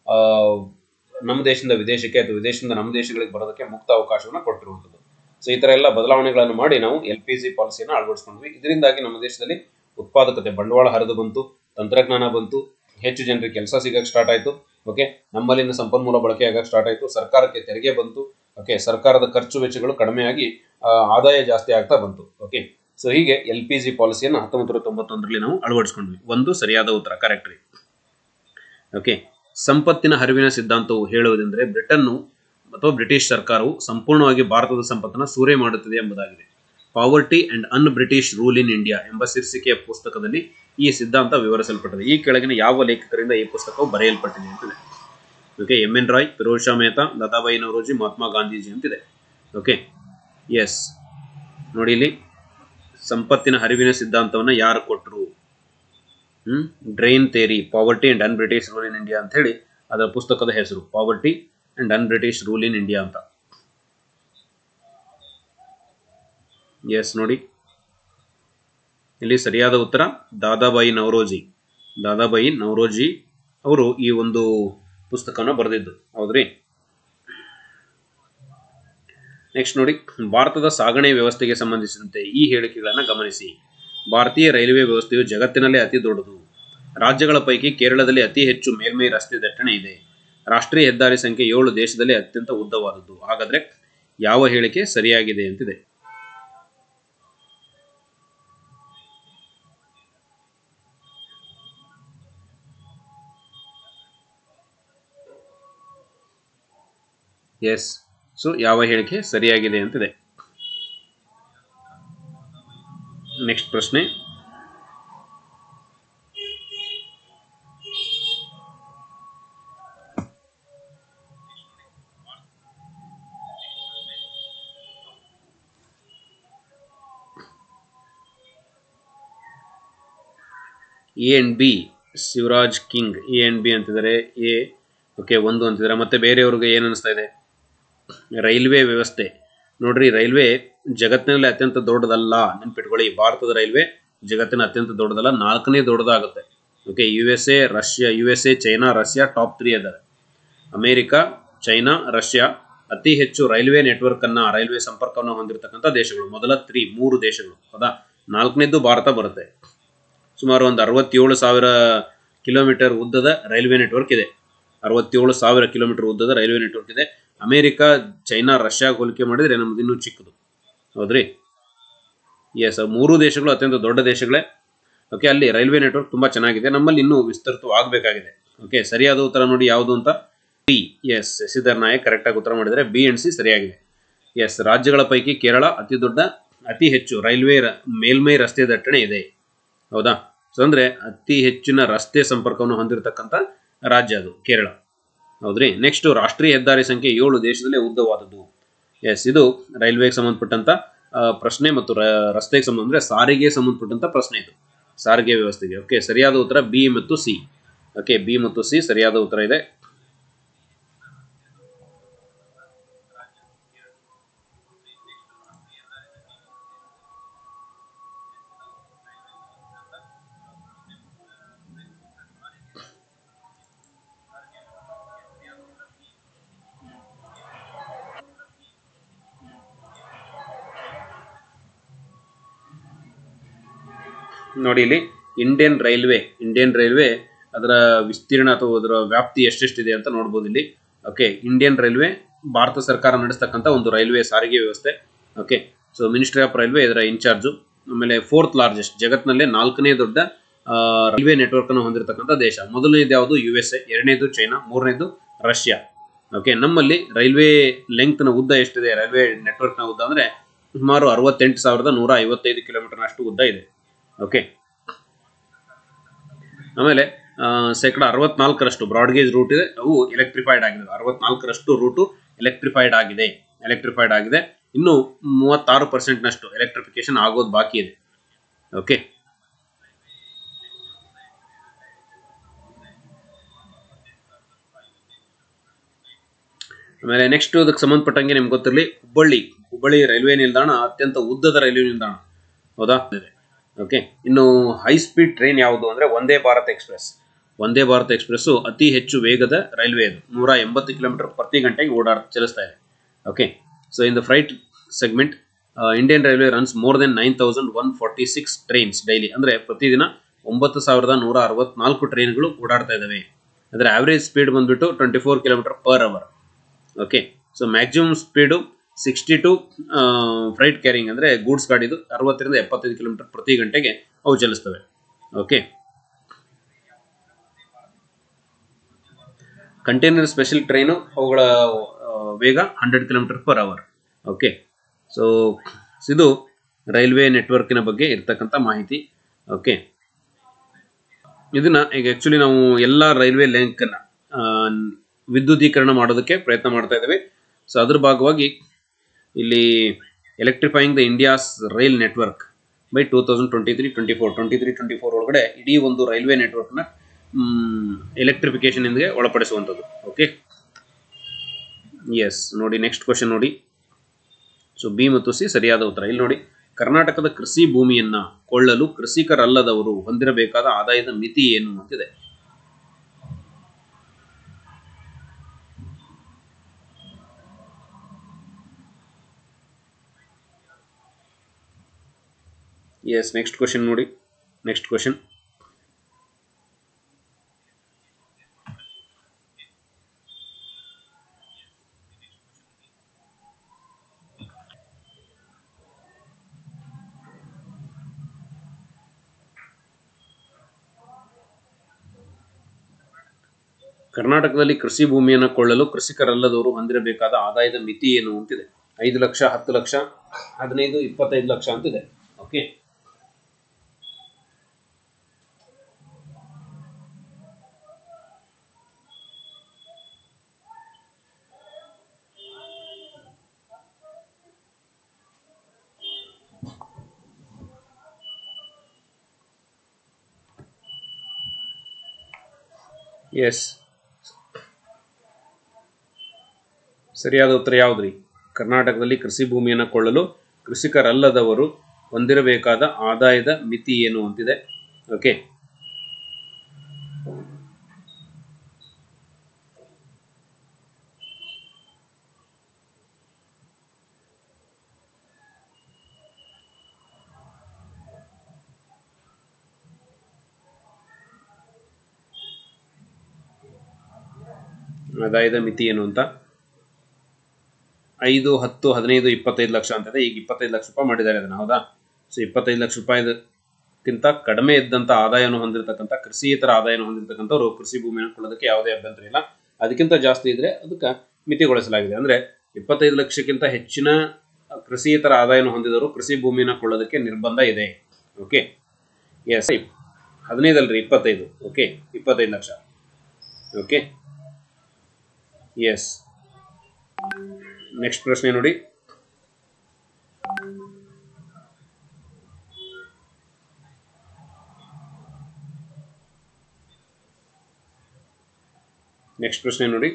ನಮ್ಮ ದೇಶದಿಂದ ವಿದೇಶಕ್ಕೆ ಅಥವಾ ವಿದೇಶದಿಂದ ನಮ್ಮ ದೇಶಗಳಿಗೆ ಬರೋದಕ್ಕೆ ಮುಕ್ತ ಅವಕಾಶವನ್ನು ಕೊಟ್ಟಿರುವಂಥದ್ದು ಸೊ ಈ ಥರ ಎಲ್ಲ ಬದಲಾವಣೆಗಳನ್ನು ಮಾಡಿ ನಾವು ಎಲ್ ಪಿ ಜಿ ಪಾಲಿಸಿಯನ್ನು ಅಳವಡಿಸ್ಕೊಂಡ್ವಿ ಇದರಿಂದಾಗಿ ನಮ್ಮ ದೇಶದಲ್ಲಿ ಉತ್ಪಾದಕತೆ ಬಂಡವಾಳ ಹರಿದು ಬಂತು ತಂತ್ರಜ್ಞಾನ ಬಂತು ಹೆಚ್ಚು ಜನರಿಗೆ ಕೆಲಸ ಸಿಗಕ್ಕೆ ಸ್ಟಾರ್ಟ್ ಆಯಿತು ಓಕೆ ನಮ್ಮಲ್ಲಿನ ಸಂಪನ್ಮೂಲ ಬಳಕೆ ಆಗಕ್ಕೆ ಸ್ಟಾರ್ಟ್ ಆಯಿತು ಸರ್ಕಾರಕ್ಕೆ ತೆರಿಗೆ ಬಂತು ಓಕೆ ಸರ್ಕಾರದ ಖರ್ಚು ವೆಚ್ಚಗಳು ಕಡಿಮೆಯಾಗಿ ಆದಾಯ ಜಾಸ್ತಿ ಆಗ್ತಾ ಬಂತು ಓಕೆ ಸೊ ಹೀಗೆ ಎಲ್ ಪಿ ಜಿ ಪಾಲಿಸಿಯನ್ನು ಹತ್ತೊಂಬತ್ತು ನೂರ ತೊಂಬತ್ತೊಂದರಲ್ಲಿ ನಾವು ಅಳವಡಿಸ್ಕೊಂಡ್ವಿ ಒಂದು ಸರಿಯಾದ ಉತ್ತರ ಕರೆಕ್ಟ್ ರೀ ಓಕೆ ಸಂಪತ್ತಿನ ಹರಿವಿನ ಸಿದ್ಧಾಂತವು ಹೇಳುವುದೆಂದರೆ ಬ್ರಿಟನ್ನು ಅಥವಾ ಬ್ರಿಟಿಷ್ ಸರ್ಕಾರವು ಸಂಪೂರ್ಣವಾಗಿ ಭಾರತದ ಸಂಪತ್ತನ್ನು ಸೂರೆ ಮಾಡುತ್ತದೆ ಎಂಬುದಾಗಿದೆ poverty and un British rule in India ಎಂಬ ಶೀರ್ಷಿಕೆಯ ಪುಸ್ತಕದಲ್ಲಿ ಈ ಸಿದ್ಧಾಂತ ವಿವರಿಸಲ್ಪಟ್ಟಿದೆ ಈ ಕೆಳಗಿನ ಯಾವ ಲೇಖಕರಿಂದ ಈ ಪುಸ್ತಕವು ಬರೆಯಲ್ಪಟ್ಟಿದೆ ಅಂತಿದೆ okay M N Roy Pheroze Shah Mehta Dadabhai Naoroji Mahatma Gandhiji ಅಂತಿದೆ ಓಕೆ ಎಸ್ ನೋಡಿ ಇಲ್ಲಿ ಸಂಪತ್ತಿನ ಹರಿವಿನ ಸಿದ್ಧಾಂತವನ್ನು ಯಾರು ಕೊಟ್ಟರು hmm drain theory poverty and un British rule in India ಅಂತ ಹೇಳಿ ಅದರ ಪುಸ್ತಕದ ಹೆಸರು poverty and un British rule in India ಅಂತ ಎಸ್ ನೋಡಿ ಇಲ್ಲಿ ಸರಿಯಾದ ಉತ್ತರ ದಾದಾಬಾಯಿ ನವರೋಜಿ ದಾದಾಬಾಯಿ ನವರೋಜಿ ಅವರು ಈ ಒಂದು ಪುಸ್ತಕನ ಬರೆದಿದ್ದು ಹೌದ್ರಿ ನೆಕ್ಸ್ಟ್ ನೋಡಿ ಭಾರತದ ಸಾಗಣೆ ವ್ಯವಸ್ಥೆಗೆ ಸಂಬಂಧಿಸಿದಂತೆ ಈ ಹೇಳಿಕೆಗಳನ್ನು ಗಮನಿಸಿ ಭಾರತೀಯ ರೈಲ್ವೆ ವ್ಯವಸ್ಥೆಯು ಜಗತ್ತಿನಲ್ಲೇ ಅತಿ ದೊಡ್ಡದು ರಾಜ್ಯಗಳ ಪೈಕಿ ಕೇರಳದಲ್ಲಿ ಅತಿ ಹೆಚ್ಚು ಮೇಲ್ಮೈ ರಸ್ತೆ ದಟ್ಟಣೆ ಇದೆ ರಾಷ್ಟ್ರೀಯ ಹೆದ್ದಾರಿ ಸಂಖ್ಯೆ ಏಳು ದೇಶದಲ್ಲಿ ಅತ್ಯಂತ ಉದ್ದವಾದದ್ದು ಹಾಗಾದ್ರೆ ಯಾವ ಹೇಳಿಕೆ ಸರಿಯಾಗಿದೆ ಅಂತಿದೆ ಎಸ್ ಸೊ ಯಾವ ಹೇಳಿಕೆ ಸರಿಯಾಗಿದೆ ಅಂತಿದೆ ನೆಕ್ಸ್ಟ್ ಪ್ರಶ್ನೆ A and B Shivraj king A and B ಅಂತಿದ್ದಾರೆ ಎ ಓಕೆ ಒಂದು ಅಂತಿದ್ದಾರೆ ಮತ್ತೆ ಬೇರೆಯವ್ರಿಗೆ ಏನು ಅನಿಸ್ತಾ ಇದೆ ರೈಲ್ವೆ ವ್ಯವಸ್ಥೆ ನೋಡ್ರಿ ರೈಲ್ವೆ ಜಗತ್ತಿನಲ್ಲಿ ಅತ್ಯಂತ ದೊಡ್ಡದಲ್ಲ ನೆನ್ಪಿಟ್ಕೊಳ್ಳಿ ಭಾರತದ ರೈಲ್ವೆ ಜಗತ್ತಿನ ಅತ್ಯಂತ ದೊಡ್ಡದಲ್ಲ ನಾಲ್ಕನೇ ದೊಡ್ಡದಾಗುತ್ತೆ okay U S A Russia U S A China Russia top three ಅದಾವೆ ಅಮೇರಿಕಾ ಚೈನಾ ರಷ್ಯಾ ಅತಿ ಹೆಚ್ಚು ರೈಲ್ವೆ ನೆಟ್ವರ್ಕ್ ಅನ್ನ ರೈಲ್ವೆ ಸಂಪರ್ಕವನ್ನು ಹೊಂದಿರತಕ್ಕಂಥ ದೇಶಗಳು ಮೊದಲ ತ್ರೀ ಮೂರು ದೇಶಗಳು ಹೌದಾ ನಾಲ್ಕನೇದ್ದು ಭಾರತ ಬರುತ್ತೆ ಸುಮಾರು ಒಂದು ಅರವತ್ತೇಳು ಸಾವಿರ ಕಿಲೋಮೀಟರ್ ಉದ್ದದ ರೈಲ್ವೆ ನೆಟ್ವರ್ಕ್ ಇದೆ ಅರವತ್ತೇಳು ಸಾವಿರ ಕಿಲೋಮೀಟರ್ ಉದ್ದದ ರೈಲ್ವೆ ನೆಟ್ವರ್ಕ್ ಇದೆ ಅಮೇರಿಕಾ ಚೈನಾ ರಷ್ಯಾ ಹೋಲಿಕೆ ಮಾಡಿದ್ರೆ ನಮ್ದು ಇನ್ನೂ ಚಿಕ್ಕದು ಹೌದ್ರಿ ಎಸ್ ಮೂರು ದೇಶಗಳು ಅತ್ಯಂತ ದೊಡ್ಡ ದೇಶಗಳೇ ಓಕೆ ಅಲ್ಲಿ ರೈಲ್ವೆ ನೆಟ್ವರ್ಕ್ ತುಂಬಾ ಚೆನ್ನಾಗಿದೆ ನಮ್ಮಲ್ಲಿ ಇನ್ನೂ ವಿಸ್ತೃತವಾಗಬೇಕಾಗಿದೆ ಓಕೆ ಸರಿಯಾದ ಉತ್ತರ ನೋಡಿ ಯಾವುದು ಅಂತ ಬಿ ಎಸ್ ಶಶಿಧರ್ ನಾಯಕ್ ಕರೆಕ್ಟಾಗಿ ಉತ್ತರ ಮಾಡಿದರೆ ಬಿ ಅಂಡ್ ಸಿ ಸರಿಯಾಗಿದೆ ಎಸ್ ರಾಜ್ಯಗಳ ಪೈಕಿ ಕೇರಳ ಅತಿ ದೊಡ್ಡ ಅತಿ ಹೆಚ್ಚು ರೈಲ್ವೆ ರ- ಮೇಲ್ಮೈ ರಸ್ತೆ ದಟ್ಟಣೆ ಇದೆ ಹೌದಾ ಸೊ ಅಂದ್ರೆ ಅತಿ ಹೆಚ್ಚಿನ ರಸ್ತೆ ಸಂಪರ್ಕವನ್ನು ಹೊಂದಿರತಕ್ಕಂಥ ರಾಜ್ಯ ಅದು ಕೇರಳ ಹೌದ್ರಿ ನೆಕ್ಸ್ಟ್ ರಾಷ್ಟ್ರೀಯ ಹೆದ್ದಾರಿ ಸಂಖ್ಯೆ ಏಳು ದೇಶದಲ್ಲೇ ಉದ್ದವಾದದ್ದು ಎಸ್ ಇದು ರೈಲ್ವೆಗೆ ಸಂಬಂಧಪಟ್ಟಂತ ಆ, ಪ್ರಶ್ನೆ ಮತ್ತು ರ- ರಸ್ತೆಗೆ ಸಂಬಂಧ ಅಂದ್ರೆ ಸಾರಿಗೆ ಸಂಬಂಧಪಟ್ಟಂತ ಪ್ರಶ್ನೆ ಇದು ಸಾರಿಗೆ ವ್ಯವಸ್ಥೆಗೆ ಓಕೆ ಸರಿಯಾದ ಉತ್ತರ ಬಿ ಮತ್ತು ಸಿ ಓಕೆ ಬಿ ಮತ್ತು ಸಿ ಸರಿಯಾದ ಉತ್ತರ ಇದೆ ನೋಡಿ ಇಲ್ಲಿ ಇಂಡಿಯನ್ ರೈಲ್ವೆ ಇಂಡಿಯನ್ ರೈಲ್ವೆ ಅದರ ವಿಸ್ತೀರ್ಣ ಅಥವಾ ಅದರ ವ್ಯಾಪ್ತಿ ಎಷ್ಟೆಷ್ಟಿದೆ ಅಂತ ನೋಡ್ಬೋದು ಇಲ್ಲಿ ಓಕೆ ಇಂಡಿಯನ್ ರೈಲ್ವೆ ಭಾರತ ಸರ್ಕಾರ ನಡೆಸ್ತಕ್ಕಂಥ ಒಂದು ರೈಲ್ವೆ ಸಾರಿಗೆ ವ್ಯವಸ್ಥೆ okay so ministry of railway ಇದರ ಇನ್ಚಾರ್ಜು ಆಮೇಲೆ ಫೋರ್ತ್ ಲಾರ್ಜೆಸ್ಟ್ ಜಗತ್ತಿನಲ್ಲೇ ನಾಲ್ಕನೇ ದೊಡ್ಡ ಆ, ರೈಲ್ವೆ ನೆಟ್ವರ್ಕ್ ಅನ್ನು ಹೊಂದಿರತಕ್ಕಂಥ ದೇಶ ಮೊದಲನೇದು ಯಾವುದು ಯು ಎಸ್ ಎ ಎರಡನೇದು ಚೈನಾ ಮೂರನೇದು ರಷ್ಯಾ ಓಕೆ ನಮ್ಮಲ್ಲಿ ರೈಲ್ವೆ ಲೆಂಗ್ತ್ನ ಉದ್ದ ಎಷ್ಟಿದೆ ರೈಲ್ವೆ ನೆಟ್ವರ್ಕ್ನ ಉದ್ದ ಅಂದರೆ ಸುಮಾರು ಅರವತ್ತೆಂಟು ಸಾವಿರದ ನೂರ ಐವತ್ತೈದು ಕಿಲೋಮೀಟರ್ನಷ್ಟು ಉದ್ದ ಇದೆ ಓಕೆ ಆಮೇಲೆ ಆ, ಶೇಕಡ ಅರವತ್ನಾಲ್ಕರಷ್ಟು ಬ್ರಾಡ್ಗೇಜ್ ರೂಟ್ ಇದೆ ಅವು ಎಲೆಕ್ಟ್ರಿಫೈಡ್ ಆಗಿದೆ ಅರವತ್ನಾಲ್ಕರಷ್ಟು ರೂಟು ಎಲೆಕ್ಟ್ರಿಫೈಡ್ ಆಗಿದೆ ಎಲೆಕ್ಟ್ರಿಫೈಡ್ ಆಗಿದೆ ಇನ್ನು ಮೂವತ್ತಾರು ಪರ್ಸೆಂಟ್ನಷ್ಟು ಎಲೆಕ್ಟ್ರಿಫಿಕೇಶನ್ ಆಗೋದು ಬಾಕಿ ಇದೆ ಓಕೆ ಆಮೇಲೆ ನೆಕ್ಸ್ಟ್ ಅದಕ್ಕೆ ಸಂಬಂಧಪಟ್ಟಂಗೆ ನಿಮ್ಗೆ ಗೊತ್ತಿರಲಿ ಹುಬ್ಬಳ್ಳಿ ಹುಬ್ಬಳ್ಳಿ ರೈಲ್ವೆ ನಿಲ್ದಾಣ ಅತ್ಯಂತ ಉದ್ದದ ರೈಲ್ವೆ ನಿಲ್ದಾಣ ಹೌದಾ ಓಕೆ ಇನ್ನು ಹೈ ಸ್ಪೀಡ್ ಟ್ರೈನ್ ಯಾವುದು ಅಂದರೆ ಒಂದೇ ಭಾರತ್ ಎಕ್ಸ್ಪ್ರೆಸ್ ಒಂದೇ ಭಾರತ್ ಎಕ್ಸ್ಪ್ರೆಸ್ಸು ಅತಿ ಹೆಚ್ಚು ವೇಗದ ರೈಲ್ವೆ ಅದು ನೂರ ಎಂಬತ್ತು ಕಿಲೋಮೀಟರ್ ಪ್ರತಿ ಗಂಟೆಗೆ ಓಡಾಡ ಚಲಿಸ್ತಾ ಇದೆ okay so in the freight segment Indian railway runs more than nine thousand one forty six trains daily ಅಂದರೆ ಪ್ರತಿದಿನ ಒಂಬತ್ತು ಸಾವಿರದ ನೂರ ಅರವತ್ನಾಲ್ಕು ಟ್ರೈನ್ಗಳು ಓಡಾಡ್ತಾ ಇದ್ದಾವೆ ಅದರ ಆವ್ರೇಜ್ ಸ್ಪೀಡ್ ಬಂದ್ಬಿಟ್ಟು twenty four kilometre per hour okay so maximum speed sixty two freight carrying ಅಂದರೆ ಗೂಡ್ಸ್ ಗಾಡಿದು ಅರವತ್ತರಿಂದ ಎಪ್ಪತ್ತೈದು ಕಿಲೋಮೀಟರ್ ಪ್ರತಿ ಗಂಟೆಗೆ ಅವು ಚಲಿಸ್ತವೆ ಓಕೆ ಕಂಟೈನರ್ ಸ್ಪೆಷಲ್ ಟ್ರೈನು ಅವುಗಳ ಆ, ವೇಗ hundred kilometre per hour okay so ಇದು ರೈಲ್ವೆ ನೆಟ್ವರ್ಕಿನ ಬಗ್ಗೆ ಇರ್ತಕ್ಕಂಥ ಮಾಹಿತಿ ಓಕೆ ಇದನ್ನ ಈಗ ಆ್ಯಕ್ಚುಲಿ ನಾವು ಎಲ್ಲ ರೈಲ್ವೆ ಲಿಂಕನ್ನು ವಿದ್ಯುದೀಕರಣ ಮಾಡೋದಕ್ಕೆ ಪ್ರಯತ್ನ ಮಾಡ್ತಾ ಇದ್ದೇವೆ ಸೊ ಅದ್ರ ಭಾಗವಾಗಿ ಇಲ್ಲಿ electrifying the India's rail network by two thousand twenty three twenty four twenty three twenty four ಒಳಗಡೆ ಇಡೀ ಒಂದು ರೈಲ್ವೆ ನೆಟ್ವರ್ಕ್ನ ಎಲೆಕ್ಟ್ರಿಫಿಕೇಶನ್ ಇಂದಿಗೆ ಒಳಪಡಿಸುವಂಥದ್ದು ಓಕೆ ಎಸ್ ನೋಡಿ ನೆಕ್ಸ್ಟ್ ಕ್ವಶನ್ ನೋಡಿ ಸೊ ಬಿ ಮತ್ತು ಸಿ ಸರಿಯಾದ ಉತ್ತರ ಇಲ್ಲಿ ನೋಡಿ ಕರ್ನಾಟಕದ ಕೃಷಿ ಭೂಮಿಯನ್ನ ಕೊಳ್ಳಲು ಕೃಷಿಕರಲ್ಲದವರು ಹೊಂದಿರಬೇಕಾದ ಆದಾಯದ ಮಿತಿ ಏನು ಅಂತಿದೆ ಎಸ್ ನೆಕ್ಸ್ಟ್ ಕ್ವಶನ್ ನೋಡಿ ನೆಕ್ಸ್ಟ್ ಕ್ವಶನ್ ಕರ್ನಾಟಕದಲ್ಲಿ ಕೃಷಿ ಭೂಮಿಯನ್ನು ಕೊಳ್ಳಲು ಕೃಷಿಕರಲ್ಲದವರು ಹೊಂದಿರಬೇಕಾದ ಆದಾಯದ ಮಿತಿ ಏನು ಅಂತಿದೆ ಐದು ಲಕ್ಷ ಹತ್ತು ಲಕ್ಷ ಹದಿನೈದು ಇಪ್ಪತ್ತೈದು ಲಕ್ಷ ಅಂತಿದೆ ಓಕೆ ಎಸ್ ಸರಿಯಾದ ಉತ್ತರ ಯಾವುದ್ರಿ ಕರ್ನಾಟಕದಲ್ಲಿ ಕೃಷಿ ಭೂಮಿಯನ್ನು ಕೊಳ್ಳಲು ಕೃಷಿಕರಲ್ಲದವರು ಹೊಂದಿರಬೇಕಾದ ಆದಾಯದ ಮಿತಿ ಏನು ಅಂತಿದೆ ಓಕೆ ಆದಾಯದ ಮಿತಿ ಏನು ಅಂತ ಐದು ಹತ್ತು ಹದಿನೈದು ಇಪ್ಪತ್ತೈದು ಲಕ್ಷ ಅಂತಿದೆ ಈಗ ಇಪ್ಪತ್ತೈದು ಲಕ್ಷ ರೂಪಾಯಿ ಮಾಡಿದ್ದಾರೆ ಅದನ್ನ ಹೌದಾ ಸೊ ಇಪ್ಪತ್ತೈದು ಲಕ್ಷ ರೂಪಾಯಿಗಿಂತ ಕಡಿಮೆ ಇದ್ದಂಥ ಆದಾಯವನ್ನು ಹೊಂದಿರತಕ್ಕಂಥ ಕೃಷಿಯೇತರ ಆದಾಯವನ್ನು ಹೊಂದಿರತಕ್ಕಂಥವ್ರು ಕೃಷಿ ಭೂಮಿಯನ್ನು ಕೊಳ್ಳೋದಕ್ಕೆ ಯಾವುದೇ ಅಭ್ಯಂತರ ಇಲ್ಲ ಅದಕ್ಕಿಂತ ಜಾಸ್ತಿ ಇದ್ರೆ ಅದಕ್ಕೆ ಮಿತಿಗೊಳಿಸಲಾಗಿದೆ ಅಂದ್ರೆ ಇಪ್ಪತ್ತೈದು ಲಕ್ಷಕ್ಕಿಂತ ಹೆಚ್ಚಿನ ಕೃಷಿಯೇತರ ಆದಾಯವನ್ನು ಹೊಂದಿದವರು ಕೃಷಿ ಭೂಮಿಯನ್ನು ಕೊಳ್ಳೋದಕ್ಕೆ ನಿರ್ಬಂಧ ಇದೆ ಓಕೆ ಎಸ್ ಹದಿನೈದಲ್ರಿ ಇಪ್ಪತ್ತೈದು ಓಕೆ ಇಪ್ಪತ್ತೈದು ಲಕ್ಷ ಓಕೆ ಎಸ್ ನೆಕ್ಸ್ಟ್ ಪ್ರಶ್ನೆ ನೋಡಿ ನೆಕ್ಸ್ಟ್ ಪ್ರಶ್ನೆ ನೋಡಿ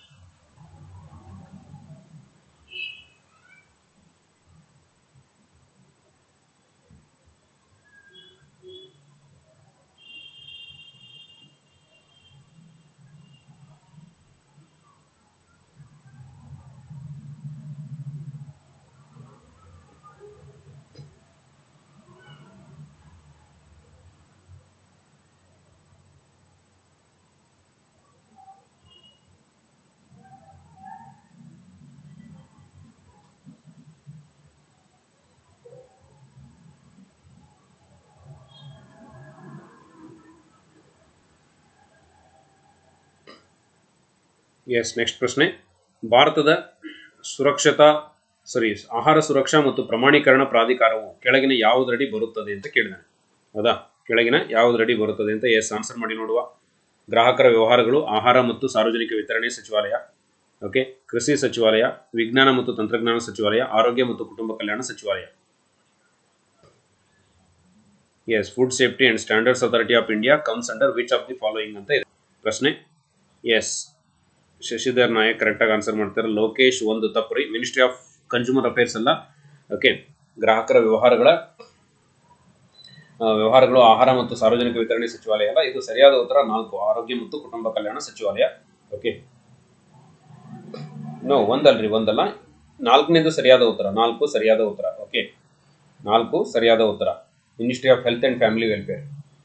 ಎಸ್ ನೆಕ್ಸ್ಟ್ ಪ್ರಶ್ನೆ ಭಾರತದ ಸುರಕ್ಷತಾ ಸಾರಿ ಆಹಾರ ಸುರಕ್ಷಾ ಮತ್ತು ಪ್ರಮಾಣೀಕರಣ ಪ್ರಾಧಿಕಾರವು ಕೆಳಗಿನ ಯಾವುದರಡಿ ಬರುತ್ತದೆ ಅಂತ ಕೇಳಿದಾನೆ ಹೌದಾ ಕೆಳಗಿನ ಯಾವುದರಡಿ ಬರುತ್ತದೆ ಅಂತ ಎಸ್ ಆನ್ಸರ್ ಮಾಡಿ ನೋಡುವ ಗ್ರಾಹಕರ ವ್ಯವಹಾರಗಳು ಆಹಾರ ಮತ್ತು ಸಾರ್ವಜನಿಕ ವಿತರಣೆ ಸಚಿವಾಲಯ ಓಕೆ ಕೃಷಿ ಸಚಿವಾಲಯ ವಿಜ್ಞಾನ ಮತ್ತು ತಂತ್ರಜ್ಞಾನ ಸಚಿವಾಲಯ ಆರೋಗ್ಯ ಮತ್ತು ಕುಟುಂಬ ಕಲ್ಯಾಣ ಸಚಿವಾಲಯ yes food safety and standards authority of India comes under which of the following ಅಂತ ಇದೆ ಪ್ರಶ್ನೆ ಎಸ್ ಶಶಿಧರ್ ನಾಯಕ್ ಕರೆಕ್ಟಾಗಿ ಆನ್ಸರ್ ಮಾಡ್ತಾರೆ ಲೋಕೇಶ್ ಒಂದು ತಪ್ಪು ಮಿನಿಸ್ಟ್ರಿ ಆಫ್ ಕನ್ಸ್ಯೂಮರ್ ಅಫೇರ್ಸ್ ಅಲ್ಲ ಓಕೆ ಗ್ರಾಹಕರ ವ್ಯವಹಾರಗಳ ಆ, ವ್ಯವಹಾರಗಳು ಆಹಾರ ಮತ್ತು ಸಾರ್ವಜನಿಕ ವಿತರಣೆ ಸಚಿವಾಲಯ ಅಲ್ಲ ಇದು ಸರಿಯಾದ ಉತ್ತರ ನಾಲ್ಕು ಆರೋಗ್ಯ ಮತ್ತು ಕುಟುಂಬ ಕಲ್ಯಾಣ ಸಚಿವಾಲಯ ಓಕೆ ನೋ ಒಂದಲ್ರಿ ಒಂದಲ್ಲ ನಾಲ್ಕನೇದು ಸರಿಯಾದ ಉತ್ತರ ನಾಲ್ಕು ಸರಿಯಾದ ಉತ್ತರ ಓಕೆ ನಾಲ್ಕು ಸರಿಯಾದ ಉತ್ತರ ministry of health and family welfare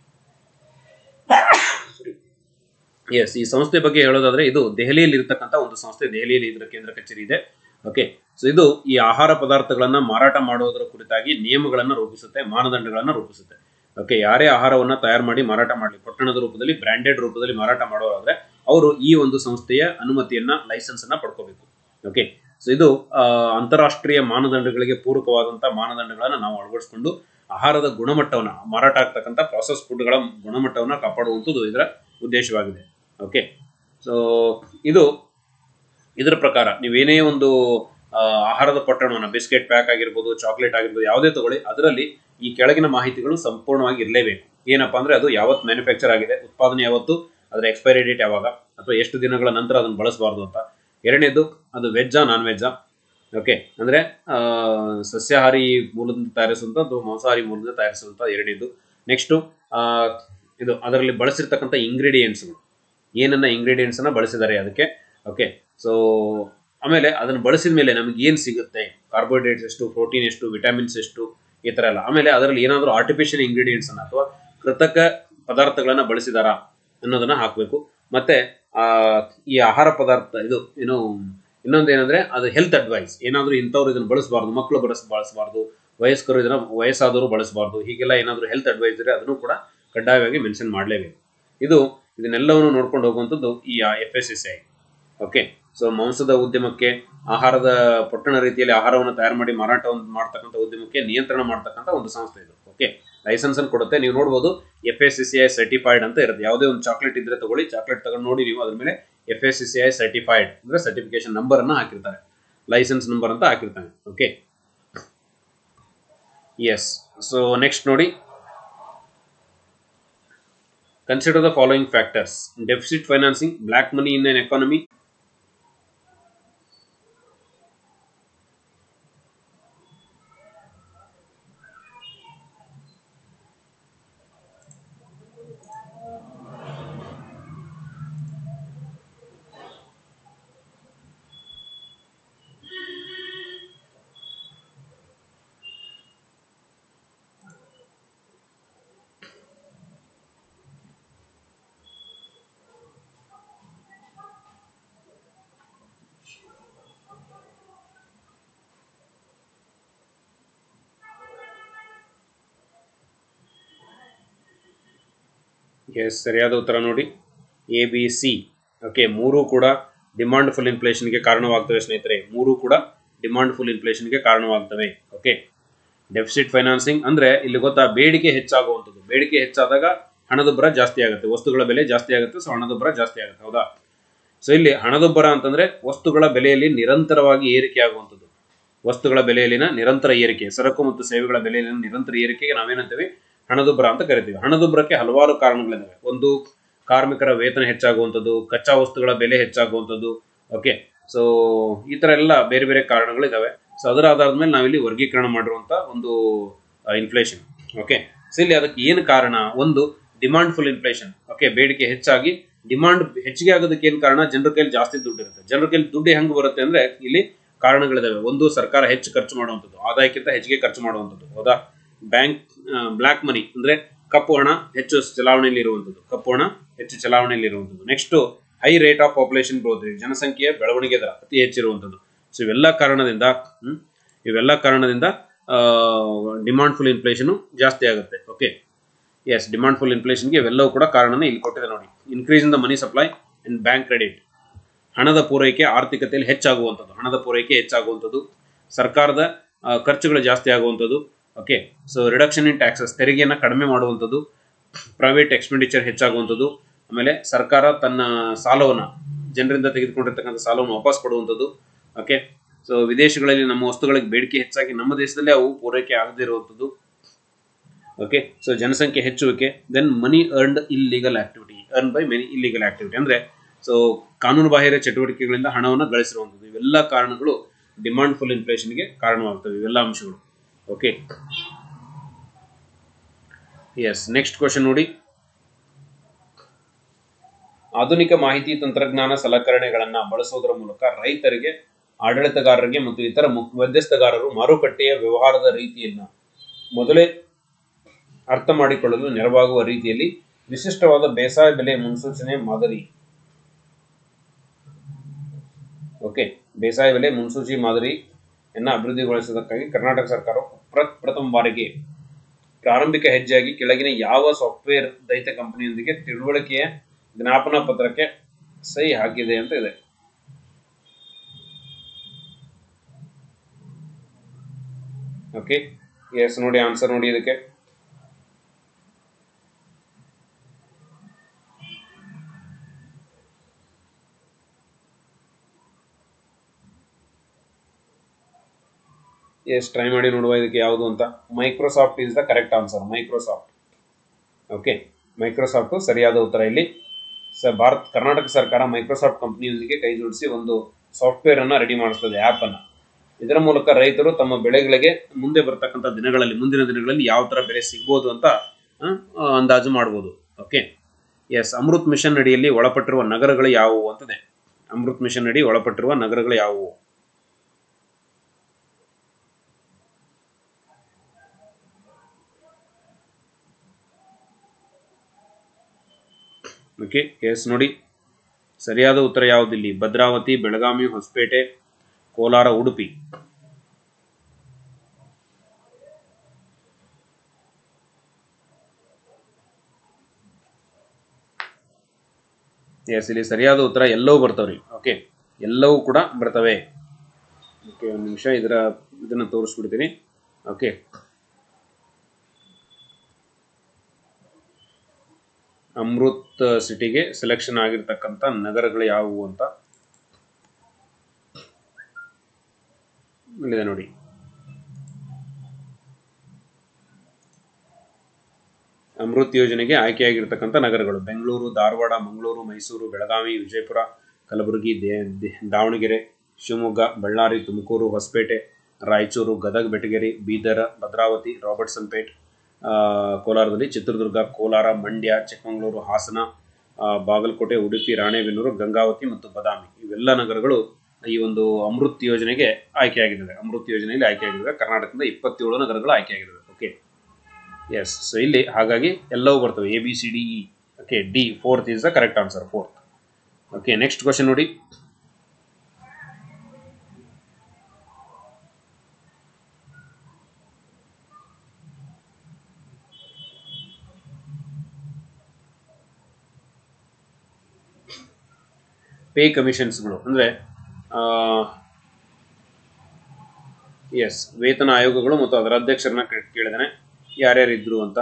yes ಈ ಸಂಸ್ಥೆ ಬಗ್ಗೆ ಹೇಳೋದಾದ್ರೆ ಇದು ದೆಹಲಿಯಲ್ಲಿ ಇರತಕ್ಕಂಥ ಒಂದು ಸಂಸ್ಥೆ ದೆಹಲಿಯಲ್ಲಿ ಇದರ ಕೇಂದ್ರ ಕಚೇರಿ ಇದೆ ಓಕೆ ಸೊ ಇದು ಈ ಆಹಾರ ಪದಾರ್ಥಗಳನ್ನ ಮಾರಾಟ ಮಾಡುವುದರ ಕುರಿತಾಗಿ ನಿಯಮಗಳನ್ನು ರೂಪಿಸುತ್ತೆ ಮಾನದಂಡಗಳನ್ನು ರೂಪಿಸುತ್ತೆ ಓಕೆ ಯಾರೇ ಆಹಾರವನ್ನ ತಯಾರು ಮಾಡಿ ಮಾರಾಟ ಮಾಡಲಿ ಪಟ್ಟಣದ ರೂಪದಲ್ಲಿ ಬ್ರಾಂಡೆಡ್ ರೂಪದಲ್ಲಿ ಮಾರಾಟ ಮಾಡೋದಾದ್ರೆ ಅವರು ಈ ಒಂದು ಸಂಸ್ಥೆಯ ಅನುಮತಿಯನ್ನ ಲೈಸೆನ್ಸ್ ಅನ್ನ ಪಡ್ಕೋಬೇಕು ಓಕೆ ಸೊ ಇದು ಆ, ಅಂತಾರಾಷ್ಟ್ರೀಯ ಮಾನದಂಡಗಳಿಗೆ ಪೂರಕವಾದಂತಹ ಮಾನದಂಡಗಳನ್ನ ನಾವು ಅಳವಡಿಸಿಕೊಂಡು ಆಹಾರದ ಗುಣಮಟ್ಟವನ್ನ ಮಾರಾಟ ಆಗ್ತಕ್ಕಂಥ ಪ್ರಾಸೆಸ್ ಫುಡ್ಗಳ ಗುಣಮಟ್ಟವನ್ನ ಕಾಪಾಡುವಂಥದ್ದು ಇದರ ಉದ್ದೇಶವಾಗಿದೆ ಓಕೆ ಸೊ ಇದು ಇದರ ಪ್ರಕಾರ ನೀವೇನೇ ಒಂದು ಆ, ಆಹಾರದ ಪೊಟ್ಟಣವನ್ನು ಬಿಸ್ಕೆಟ್ ಪ್ಯಾಕ್ ಆಗಿರ್ಬೋದು ಚಾಕ್ಲೇಟ್ ಆಗಿರ್ಬೋದು ಯಾವುದೇ ತಗೊಳ್ಳಿ ಅದರಲ್ಲಿ ಈ ಕೆಳಗಿನ ಮಾಹಿತಿಗಳು ಸಂಪೂರ್ಣವಾಗಿ ಇರಲೇಬೇಕು ಏನಪ್ಪಾ ಅಂದ್ರೆ ಅದು ಯಾವತ್ತು ಮ್ಯಾನುಫ್ಯಾಕ್ಚರ್ ಆಗಿದೆ ಉತ್ಪಾದನೆ ಯಾವತ್ತು ಅದರ ಎಕ್ಸ್ಪೈರಿ ಡೇಟ್ ಯಾವಾಗ ಅಥವಾ ಎಷ್ಟು ದಿನಗಳ ನಂತರ ಅದನ್ನು ಬಳಸಬಾರ್ದು ಅಂತ ಎರಡನೇದು ಅದು ವೆಜ್ಜಾ ನಾನ್ ವೆಜ್ಜಾ ಓಕೆ ಅಂದ್ರೆ ಆ, ಸಸ್ಯಾಹಾರಿ ಮೂಲದಿಂದ ತಯಾರಿಸುವಂತ ಅಥವಾ ಮಾಂಸಾಹಾರಿ ಮೂಲದಿಂದ ತಯಾರಿಸುವಂತ ಎರಡನೇದು ನೆಕ್ಸ್ಟು ಇದು ಅದರಲ್ಲಿ ಬಳಸಿರ್ತಕ್ಕಂಥ ಇಂಗ್ರೀಡಿಯೆಂಟ್ಸ್ಗಳು ಏನನ್ನ ಇಂಗ್ರೀಡಿಯೆಂಟ್ಸ್ ಅನ್ನ ಬಳಸಿದ್ದಾರೆ ಅದಕ್ಕೆ ಓಕೆ ಸೊ ಆಮೇಲೆ ಅದನ್ನು ಬಳಸಿದ ಮೇಲೆ ನಮಗೆ ಏನು ಸಿಗುತ್ತೆ ಕಾರ್ಬೋಹೈಡ್ರೇಟ್ಸ್ ಎಷ್ಟು ಪ್ರೋಟೀನ್ ಎಷ್ಟು ವಿಟಮಿನ್ಸ್ ಎಷ್ಟು ಈ ಥರ ಎಲ್ಲ ಆಮೇಲೆ ಅದರಲ್ಲಿ ಏನಾದರೂ ಆರ್ಟಿಫಿಷಿಯಲ್ ಇಂಗ್ರೀಡಿಯೆಂಟ್ಸ್ ಅನ್ನ ಅಥವಾ ಕೃತಕ ಪದಾರ್ಥಗಳನ್ನ ಬಳಸಿದಾರಾ ಅನ್ನೋದನ್ನ ಹಾಕಬೇಕು ಮತ್ತೆ ಆ, ಈ ಆಹಾರ ಪದಾರ್ಥ ಇದು ಏನು ಇನ್ನೊಂದು ಏನಂದ್ರೆ ಅದು ಹೆಲ್ತ್ ಅಡ್ವೈಸ್ ಏನಾದರೂ ಇಂಥವ್ರು ಇದನ್ನು ಬಳಸಬಾರ್ದು ಮಕ್ಕಳು ಬಳಸ ಬಳಸಬಾರ್ದು ವಯಸ್ಕರು ಇದನ್ನ ವಯಸ್ಸಾದವರು ಬಳಸಬಾರ್ದು ಹೀಗೆಲ್ಲ ಏನಾದರೂ ಹೆಲ್ತ್ ಅಡ್ವೈಸ್ ಇದ್ರೆ ಅದನ್ನು ಕೂಡ ಕಡ್ಡಾಯವಾಗಿ ಮೆನ್ಷನ್ ಮಾಡಲೇಬೇಕು ಇದು ಇದನ್ನೆಲ್ಲವನ್ನು ನೋಡ್ಕೊಂಡು ಹೋಗುವಂಥದ್ದು ಈ F S S I okay so ಮಾಂಸದ ಉದ್ಯಮಕ್ಕೆ ಆಹಾರದ ಪೊಟ್ಟಣ ರೀತಿಯಲ್ಲಿ ಆಹಾರವನ್ನು ತಯಾರು ಮಾಡಿ ಮಾರಾಟವನ್ನು ಮಾಡ್ತಕ್ಕಂಥ ಉದ್ಯಮಕ್ಕೆ ನಿಯಂತ್ರಣ ಮಾಡ್ತಕ್ಕಂಥ ಒಂದು ಸಂಸ್ಥೆ ಇದು ಓಕೆ ಲೈಸೆನ್ಸ್ ಅನ್ನು ಕೊಡುತ್ತೆ ನೀವು ನೋಡ್ಬೋದು F S C C I certified ಅಂತ ಇರುತ್ತೆ ಯಾವುದೇ ಒಂದು ಚಾಕ್ಲೇಟ್ ಇದ್ರೆ ತಗೊಳ್ಳಿ ಚಾಕ್ಲೇಟ್ ತಗೊಂಡು ನೋಡಿ ನೀವು ಅದ್ರ ಮೇಲೆ F S C C I certified ಅಂದ್ರೆ ಸರ್ಟಿಫಿಕೇಶನ್ ನಂಬರ್ ಅನ್ನ ಹಾಕಿರ್ತಾರೆ ಲೈಸೆನ್ಸ್ ನಂಬರ್ ಅಂತ ಹಾಕಿರ್ತಾನೆ ಓಕೆ ಎಸ್ ಸೊ ನೆಕ್ಸ್ಟ್ ನೋಡಿ consider the following factors deficit financing black money in an economy yes ಸರಿಯಾದ ಉತ್ತರ ನೋಡಿ ಎ ಬಿ ಸಿ ಓಕೆ ಮೂರು ಕೂಡ ಡಿಮಾಂಡ್ ಫುಲ್ ಇನ್ಫ್ಲೇಷನ್ಗೆ ಕಾರಣವಾಗ್ತವೆ ಸ್ನೇಹಿತರೆ ಮೂರು ಕೂಡ ಡಿಮಾಂಡ್ ಫುಲ್ ಇನ್ಫ್ಲೇಷನ್ಗೆ ಕಾರಣವಾಗ್ತವೆ ಓಕೆ ಡೆಫಿಸಿಟ್ ಫೈನಾನ್ಸಿಂಗ್ ಅಂದ್ರೆ ಇಲ್ಲಿ ಗೊತ್ತಾ ಬೇಡಿಕೆ ಹೆಚ್ಚಾಗುವಂಥದ್ದು ಬೇಡಿಕೆ ಹೆಚ್ಚಾದಾಗ ಹಣದುಬ್ಬರ ಜಾಸ್ತಿ ಆಗುತ್ತೆ ವಸ್ತುಗಳ ಬೆಲೆ ಜಾಸ್ತಿ ಆಗುತ್ತೆ ಸೊ ಹಣದುಬ್ಬರ ಜಾಸ್ತಿ ಆಗುತ್ತೆ ಹೌದಾ ಸೊ ಇಲ್ಲಿ ಹಣದುಬ್ಬರ ಅಂತಂದ್ರೆ ವಸ್ತುಗಳ ಬೆಲೆಯಲ್ಲಿ ನಿರಂತರವಾಗಿ ಏರಿಕೆ ಆಗುವಂಥದ್ದು ವಸ್ತುಗಳ ಬೆಲೆಯಲ್ಲಿನ ನಿರಂತರ ಏರಿಕೆ ಸರಕು ಮತ್ತು ಸೇವೆಗಳ ಬೆಲೆಯಲ್ಲಿನ ನಿರಂತರ ಏರಿಕೆಗೆ ನಾವೇನಂತೀವಿ ಹಣದುಬ್ಬರ ಅಂತ ಕರಿತೀವಿ ಹಣದುಬ್ಬರಕ್ಕೆ ಹಲವಾರು ಕಾರಣಗಳಿದ್ದಾವೆ ಒಂದು ಕಾರ್ಮಿಕರ ವೇತನ ಹೆಚ್ಚಾಗುವಂಥದ್ದು ಕಚ್ಚಾ ವಸ್ತುಗಳ ಬೆಲೆ ಹೆಚ್ಚಾಗುವಂಥದ್ದು ಓಕೆ ಸೊ ಈ ತರ ಎಲ್ಲ ಬೇರೆ ಬೇರೆ ಕಾರಣಗಳಿದಾವೆ ಸೊ ಅದರ ಆಧಾರದ ಮೇಲೆ ನಾವಿಲ್ಲಿ ವರ್ಗೀಕರಣ ಮಾಡಿರುವಂತ ಒಂದು ಇನ್ಫ್ಲೇಷನ್ ಓಕೆ ಸೊ ಇಲ್ಲಿ ಅದಕ್ಕೆ ಏನು ಕಾರಣ ಒಂದು ಡಿಮಾಂಡ್ ಫುಲ್ ಇನ್ಫ್ಲೇಷನ್ ಓಕೆ ಬೇಡಿಕೆ ಹೆಚ್ಚಾಗಿ ಡಿಮಾಂಡ್ ಹೆಚ್ಚಿಗೆ ಆಗೋದಕ್ಕೆ ಏನು ಕಾರಣ ಜನರ ಕೈಲಿ ಜಾಸ್ತಿ ದುಡ್ಡು ಇರುತ್ತೆ ಜನರ ಕೈಲಿ ದುಡ್ಡು ಹೆಂಗ್ ಬರುತ್ತೆ ಅಂದ್ರೆ ಇಲ್ಲಿ ಕಾರಣಗಳಿದಾವೆ ಒಂದು ಸರ್ಕಾರ ಹೆಚ್ಚು ಖರ್ಚು ಮಾಡುವಂಥದ್ದು ಆದಾಯಕ್ಕಿಂತ ಹೆಚ್ಚಿಗೆ ಖರ್ಚು ಮಾಡುವಂಥದ್ದು ಹೌದಾ ಬ್ಯಾಂಕ್ ಬ್ಲ್ಯಾಕ್ ಮನಿ ಅಂದ್ರೆ ಕಪ್ಪು ಹಣ ಹೆಚ್ಚು ಚಲಾವಣೆಯಲ್ಲಿ ಇರುವಂಥದ್ದು ಕಪ್ಪು ಹಣ ಹೆಚ್ಚು ಚಲಾವಣೆಯಲ್ಲಿ ಇರುವಂಥದ್ದು next high rate of population growth ಜನಸಂಖ್ಯೆಯ ಬೆಳವಣಿಗೆ ದರ ಅತಿ ಹೆಚ್ಚಿರುವಂಥದ್ದು ಸೊ ಇವೆಲ್ಲ ಕಾರಣದಿಂದ ಹ್ಮ್, ಇವೆಲ್ಲ ಕಾರಣದಿಂದ ಡಿಮಾಂಡ್ ಫುಲ್ ಇನ್ಫ್ಲೇಷನ್ ಜಾಸ್ತಿ ಆಗುತ್ತೆ ಓಕೆ ಎಸ್ ಡಿಮಾಂಡ್ ಫುಲ್ ಇನ್ಫ್ಲೇಷನ್ಗೆ ಇವೆಲ್ಲವೂ ಕೂಡ ಕಾರಣನೇ ಇಲ್ಲಿ ಕೊಟ್ಟಿದೆ ನೋಡಿ increase in the money supply and bank credit ಹಣದ ಪೂರೈಕೆ ಆರ್ಥಿಕತೆಯಲ್ಲಿ ಹೆಚ್ಚಾಗುವಂಥದ್ದು ಹಣದ ಪೂರೈಕೆ ಹೆಚ್ಚಾಗುವಂಥದ್ದು ಸರ್ಕಾರದ ಆ, ಖರ್ಚುಗಳು ಜಾಸ್ತಿ ಆಗುವಂಥದ್ದು okay so reduction in taxes ತೆರಿಗೆಯನ್ನು ಕಡಿಮೆ ಮಾಡುವಂಥದ್ದು ಪ್ರೈವೇಟ್ ಎಕ್ಸ್ಪೆಂಡಿಚರ್ ಹೆಚ್ಚಾಗುವಂಥದ್ದು ಆಮೇಲೆ ಸರ್ಕಾರ ತನ್ನ ಸಾಲವನ್ನು ಜನರಿಂದ ತೆಗೆದುಕೊಂಡಿರ್ತಕ್ಕಂಥ ಸಾಲವನ್ನು ವಾಪಸ್ ಕೊಡುವಂಥದ್ದು ಓಕೆ ಸೊ ವಿದೇಶಗಳಲ್ಲಿ ನಮ್ಮ ವಸ್ತುಗಳಿಗೆ ಬೇಡಿಕೆ ಹೆಚ್ಚಾಗಿ ನಮ್ಮ ದೇಶದಲ್ಲಿ ಅವು ಪೂರೈಕೆ ಆಗದೇ ಇರುವಂಥದ್ದು ಓಕೆ ಸೊ ಜನಸಂಖ್ಯೆ ಹೆಚ್ಚುವಿಕೆ then money earned illegal activity earn by many illegal activity ಅಂದ್ರೆ ಸೊ ಕಾನೂನು ಬಾಹಿರ ಚಟುವಟಿಕೆಗಳಿಂದ ಹಣವನ್ನು ಗಳಿಸಿರುವಂಥದ್ದು ಇವೆಲ್ಲ ಕಾರಣಗಳು ಡಿಮಾಂಡ್ ಫುಲ್ ಇನ್ಫ್ಲೇಷನ್ಗೆ ಕಾರಣವಾಗ್ತವೆ ಇವೆಲ್ಲ ಅಂಶಗಳು ಓಕೆ ಎಸ್ ನೆಕ್ಸ್ಟ್ ಕ್ವಶನ್ ನೋಡಿ ಆಧುನಿಕ ಮಾಹಿತಿ ತಂತ್ರಜ್ಞಾನ ಸಲಕರಣೆಗಳನ್ನ ಬಳಸುವುದರ ಮೂಲಕ ರೈತರಿಗೆ ಆಡಳಿತಗಾರರಿಗೆ ಮತ್ತು ಇತರ ಮುಖ್- ಮಧ್ಯಸ್ಥಗಾರರು ಮಾರುಕಟ್ಟೆಯ ವ್ಯವಹಾರದ ರೀತಿಯನ್ನ ಮೊದಲೇ ಅರ್ಥ ಮಾಡಿಕೊಳ್ಳಲು ನೆರವಾಗುವ ರೀತಿಯಲ್ಲಿ ವಿಶಿಷ್ಟವಾದ ಬೇಸಾಯ ಬೆಲೆ ಮುನ್ಸೂಚನೆ ಮಾದರಿ ಓಕೆ ಬೇಸಾಯ ಬೆಲೆ ಮುನ್ಸೂಚಿ ಮಾದರಿಯನ್ನ ಅಭಿವೃದ್ಧಿಗೊಳಿಸುವುದಕ್ಕಾಗಿ ಕರ್ನಾಟಕ ಸರ್ಕಾರ ಪ್ರಪ್ರಥಮ ಬಾರಿಗೆ ಪ್ರಾರಂಭಿಕ ಹೆಜ್ಜೆಯಾಗಿ ಕೆಳಗಿನ ಯಾವ ಸಾಫ್ಟ್ವೇರ್ ದೈತ ಕಂಪನಿಯೊಂದಿಗೆ ತಿಳುವಳಿಕೆಯ ಜ್ಞಾಪನಾ ಪತ್ರಕ್ಕೆ ಸಹಿ ಹಾಕಿದೆ ಅಂತ ಇದೆ ಓಕೆ ಎಸ್ ನೋಡಿ ಆನ್ಸರ್ ನೋಡಿ ಇದಕ್ಕೆ ಎಸ್ ಟ್ರೈ ಮಾಡಿ ನೋಡುವ ಇದಕ್ಕೆ ಯಾವುದು ಅಂತ Microsoft is the correct answer Microsoft okay Microsoft ಸರಿಯಾದ ಉತ್ತರ ಇಲ್ಲಿ ಸ ಭಾರತ್ ಕರ್ನಾಟಕ ಸರ್ಕಾರ ಮೈಕ್ರೋಸಾಫ್ಟ್ ಕಂಪನಿಯೊಂದಿಗೆ ಕೈ ಜೋಡಿಸಿ ಒಂದು ಸಾಫ್ಟ್ವೇರ್ ಅನ್ನ ರೆಡಿ ಮಾಡಿಸ್ತದೆ ಆ್ಯಪ್ ಅನ್ನ ಇದರ ಮೂಲಕ ರೈತರು ತಮ್ಮ ಬೆಳೆಗಳಿಗೆ ಮುಂದೆ ಬರ್ತಕ್ಕಂಥ ದಿನಗಳಲ್ಲಿ ಮುಂದಿನ ದಿನಗಳಲ್ಲಿ ಯಾವ ತರ ಬೆಲೆ ಸಿಗ್ಬೋದು ಅಂತ ಆ, ಆ, ಅಂದಾಜು ಮಾಡ್ಬೋದು ಓಕೆ ಎಸ್ ಅಮೃತ್ ಮಿಷನ್ ಅಡಿಯಲ್ಲಿ ಒಳಪಟ್ಟಿರುವ ನಗರಗಳು ಯಾವುವು ಅಂತದೆ ಅಮೃತ್ ಮಿಷನ್ ಅಡಿ ಒಳಪಟ್ಟಿರುವ ನಗರಗಳು ಯಾವುವು ಓಕೆ ಎಸ್ ನೋಡಿ ಸರಿಯಾದ ಉತ್ತರ ಯಾವುದಿಲ್ಲಿ ಭದ್ರಾವತಿ ಬೆಳಗಾವಿ ಹೊಸಪೇಟೆ ಕೋಲಾರ ಉಡುಪಿ ಎಸ್ ಇಲ್ಲಿ ಸರಿಯಾದ ಉತ್ತರ ಎಲ್ಲವೂ ಬರ್ತವ್ರಿ ಓಕೆ ಎಲ್ಲವೂ ಕೂಡ ಬರ್ತವೆ ಓಕೆ ಒಂದು ನಿಮಿಷ ಇದರ ಇದನ್ನು ತೋರಿಸ್ಬಿಡ್ತೀನಿ ಓಕೆ ಅಮೃತ್ ಸಿಟಿಗೆ ಸೆಲೆಕ್ಷನ್ ಆಗಿರ್ತಕ್ಕಂಥ ನಗರಗಳು ಯಾವುವು ಅಂತ ಇಲ್ಲಿದೆ ನೋಡಿ ಅಮೃತ್ ಯೋಜನೆಗೆ ಆಯ್ಕೆಯಾಗಿರ್ತಕ್ಕಂಥ ನಗರಗಳು ಬೆಂಗಳೂರು ಧಾರವಾಡ ಮಂಗಳೂರು ಮೈಸೂರು ಬೆಳಗಾವಿ ವಿಜಯಪುರ ಕಲಬುರಗಿ ದೇ- ದೇ- ದಾವಣಗೆರೆ ಶಿವಮೊಗ್ಗ ಬಳ್ಳಾರಿ ತುಮಕೂರು ಹೊಸಪೇಟೆ ರಾಯಚೂರು ಗದಗ ಬೆಟಗೇರಿ ಬೀದರ್ ಭದ್ರಾವತಿ ರಾಬರ್ಟ್ಸನ್ ಪೇಟ್ ಆ, ಕೋಲಾರದಲ್ಲಿ ಚಿತ್ರದುರ್ಗ ಕೋಲಾರ ಮಂಡ್ಯ ಚಿಕ್ಕಮಗಳೂರು ಹಾಸನ ಆ, ಬಾಗಲಕೋಟೆ ಉಡುಪಿ ರಾಣೆಬೆನ್ನೂರು ಗಂಗಾವತಿ ಮತ್ತು ಬದಾಮಿ ಇವೆಲ್ಲ ನಗರಗಳು ಈ ಒಂದು ಅಮೃತ್ ಯೋಜನೆಗೆ ಆಯ್ಕೆಯಾಗಿದ್ದಾವೆ ಅಮೃತ್ ಯೋಜನೆಯಲ್ಲಿ ಆಯ್ಕೆಯಾಗಿದ್ದಾವೆ ಕರ್ನಾಟಕದಿಂದ ಇಪ್ಪತ್ತೇಳು ನಗರಗಳು ಆಯ್ಕೆಯಾಗಿದ್ದಾವೆ ಓಕೆ ಎಸ್ ಸೊ ಇಲ್ಲಿ ಹಾಗಾಗಿ ಎಲ್ಲವೂ ಬರ್ತವೆ A B C D E okay D fourth is the correct answer fourth okay next question ನೋಡಿ ಪೇ ಕಮಿಷನ್ಸ್ಗಳು ಅಂದರೆ ಎಸ್ ವೇತನ ಆಯೋಗಗಳು ಮತ್ತು ಅದರ ಅಧ್ಯಕ್ಷರನ್ನ ಕೇ- ಕೇಳಿದಾನೆ ಯಾರ್ಯಾರು ಇದ್ರು ಅಂತ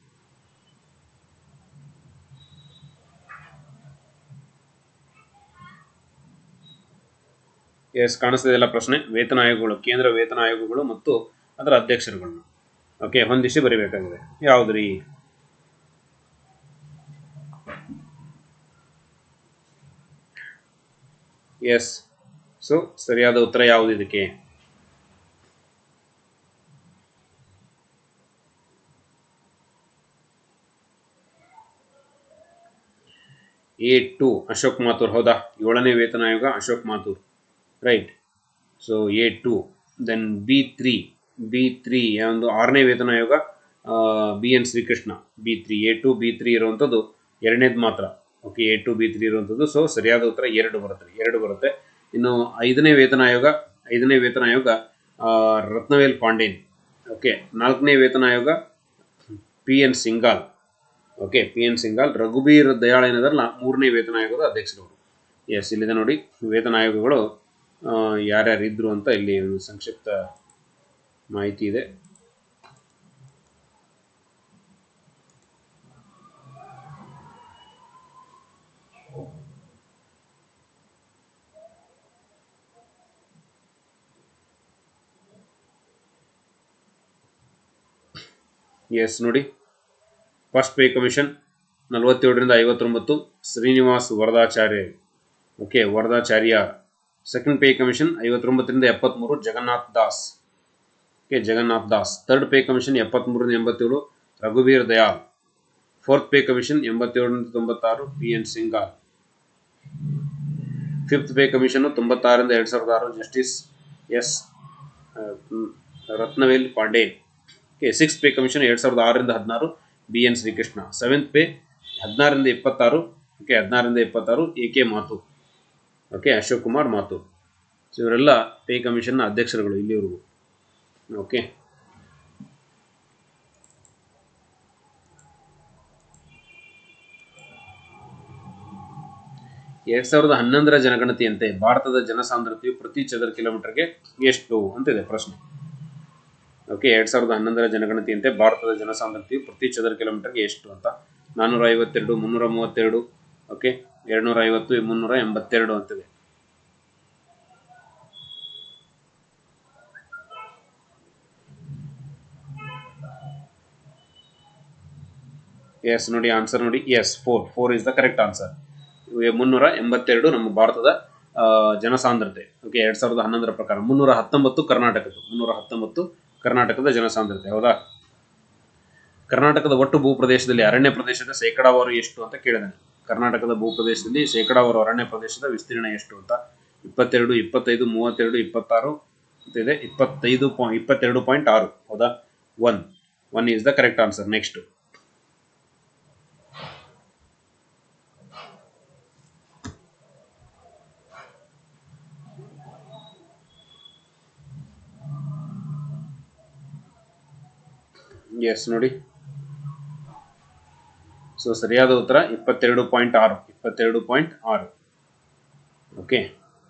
ಎಸ್ ಕಾಣಿಸ್ತಿದೆಯಲ್ಲ ಪ್ರಶ್ನೆ ವೇತನ ಆಯೋಗಗಳು ಕೇಂದ್ರ ವೇತನ ಆಯೋಗಗಳು ಮತ್ತು ಅದರ ಅಧ್ಯಕ್ಷರುಗಳನ್ನ ಓಕೆ ಹೊಂದಿಸಿ ಬರೀಬೇಕಾಗಿದೆ ಯಾವುದ್ರಿ ಎಸ್ ಸೊ ಸರಿಯಾದ ಉತ್ತರ ಯಾವುದು ಇದಕ್ಕೆ ಎ ಟು ಅಶೋಕ್ ಮಾಥುರ್ ಹೌದಾ ಏಳನೇ ವೇತನ ಆಯೋಗ Ashok Mathur right so A two then B three B three ಒಂದು ಆರನೇ ವೇತನ ಆಯೋಗ B N Srikrishna B three A two B three ಇರುವಂಥದ್ದು ಎರಡನೇದು ಮಾತ್ರ okay A two B three ಇರುವಂಥದ್ದು ಸೊ ಸರಿಯಾದ ಉತ್ತರ ಎರಡು ಬರುತ್ತೆ ಎರಡು ಬರುತ್ತೆ ಇನ್ನು ಐದನೇ ವೇತನ ಆಯೋಗ ಐದನೇ ವೇತನ ಆಯೋಗ ಆ, ರತ್ನವೇಲ್ ಪಾಂಡೇನ್ ಓಕೆ ನಾಲ್ಕನೇ ವೇತನ ಆಯೋಗ P N Singhal okay P N Singhal Raghubir Dayal ಏನಿದಾರಲ್ಲ ಮೂರನೇ ವೇತನ ಆಯೋಗದ ಅಧ್ಯಕ್ಷರವರು ಎಸ್ ಇಲ್ಲಿದೆ ನೋಡಿ ವೇತನ ಆಯೋಗಗಳು ಆ, ಯಾರ್ಯಾರು ಇದ್ರು ಅಂತ ಇಲ್ಲಿ ಒಂದು ಸಂಕ್ಷಿಪ್ತ ಮಾಹಿತಿ ಇದೆ ಎಸ್ ನೋಡಿ ಫಸ್ಟ್ ಪೇ ಕಮಿಷನ್ ನಲವತ್ತೇಳರಿಂದ ಐವತ್ತೊಂಬತ್ತು Srinivas Varadachari okay Varadachari second pay commission ಐವತ್ತೊಂಬತ್ತರಿಂದ ಎಪ್ಪತ್ತ್ಮೂರು Jagannath Das okay Jagannath Das third pay commission ಎಪ್ಪತ್ತ್ಮೂರರಿಂದ ಎಂಬತ್ತೇಳು ರಘುವೀರ್ ದಯಾಲ್ ಫೋರ್ತ್ ಪೇ ಕಮಿಷನ್ ಎಂಬತ್ತೇಳರಿಂದ ತೊಂಬತ್ತಾರು P N Singhal fifth pay commission ತೊಂಬತ್ತಾರರಿಂದ ಎರಡು ಸಾವಿರದ ಆರು justice S Ratnavel Pandey okay six pay commission ಎರಡು ಸಾವಿರದ ಆರರಿಂದ ಹದಿನಾರು B N Srikrishna seventh pay ಹದಿನಾರರಿಂದ ಇಪ್ಪತ್ತಾರು ಓಕೆ ಹದಿನಾರರಿಂದ ಇಪ್ಪತ್ತಾರು A K Mathur okay Ashok Kumar Mathur so ಇವರೆಲ್ಲ ಪೇ ಕಮಿಷನ್ನ ಅಧ್ಯಕ್ಷರುಗಳು ಇಲ್ಲಿವರೆಗೂ ಓಕೆ ಎರಡ್ ಸಾವಿರದ ಹನ್ನೊಂದರ ಜನಗಣತಿಯಂತೆ ಭಾರತದ ಜನಸಾಂದ್ರತೆಯು ಪ್ರತಿ ಚದರ ಕಿಲೋಮೀಟರ್ಗೆ ಎಷ್ಟು ಅಂತಿದೆ ಪ್ರಶ್ನೆ ಓಕೆ ಎರಡ್ ಸಾವಿರದ ಹನ್ನೊಂದರ ಜನಗಣತಿಯಂತೆ ಭಾರತದ ಜನಸಾಂದ್ರತೆಯು ಪ್ರತಿ ಚದರ ಕಿಲೋಮೀಟರ್ಗೆ ಎಷ್ಟು ಅಂತ ನಾನ್ನೂರ ಐವತ್ತೆರಡು ಮುನ್ನೂರ ಮೂವತ್ತೆರಡು ಓಕೆ ಎರಡ್ನೂರ ಐವತ್ತು ಮುನ್ನೂರ ಎಂಬತ್ತೆರಡು ಅಂತಿದೆ ಎಸ್ ನೋಡಿ ಆನ್ಸರ್ ನೋಡಿ yes four four is the correct answer ಮುನ್ನೂರ ಎಂಬತ್ತೆರಡು ನಮ್ಮ ಭಾರತದ ಆ, ಜನಸಾಂದ್ರತೆ ಓಕೆ ಎರಡ್ ಸಾವಿರದ ಹನ್ನೊಂದರ ಪ್ರಕಾರ ಮುನ್ನೂರ ಹತ್ತೊಂಬತ್ತು ಕರ್ನಾಟಕದ್ದು ಮುನ್ನೂರ ಹತ್ತೊಂಬತ್ತು ಕರ್ನಾಟಕದ ಜನಸಾಂದ್ರತೆ ಹೌದಾ ಕರ್ನಾಟಕದ ಒಟ್ಟು ಭೂಪ್ರದೇಶದಲ್ಲಿ ಅರಣ್ಯ ಪ್ರದೇಶದ ಶೇಕಡಾವಾರು ಎಷ್ಟು ಅಂತ ಕೇಳಿದಾನೆ ಕರ್ನಾಟಕದ ಭೂಪ್ರದೇಶದಲ್ಲಿ ಶೇಕಡಾವಾರು ಅರಣ್ಯ ಪ್ರದೇಶದ ವಿಸ್ತೀರ್ಣ ಎಷ್ಟು ಅಂತ ಇಪ್ಪತ್ತೆರಡು ಇಪ್ಪತ್ತೈದು ಮೂವತ್ತೆರಡು ಇಪ್ಪತ್ತಾರು ಅಂತ ಇದೆ ಇಪ್ಪತ್ತೈದು ಪಾಯಿಂಟ್ ಇಪ್ಪತ್ತೆರಡು ಪಾಯಿಂಟ್ ಆರು ಹೌದಾ one one is the correct answer next yes ನೋಡಿ ಸೊ ಸರಿಯಾದ ಉತ್ತರ ಇಪ್ಪತ್ತೆರಡು ಪಾಯಿಂಟ್ ಆರು ಇಪ್ಪತ್ತೆರಡು ಪಾಯಿಂಟ್ ಆರು ಓಕೆ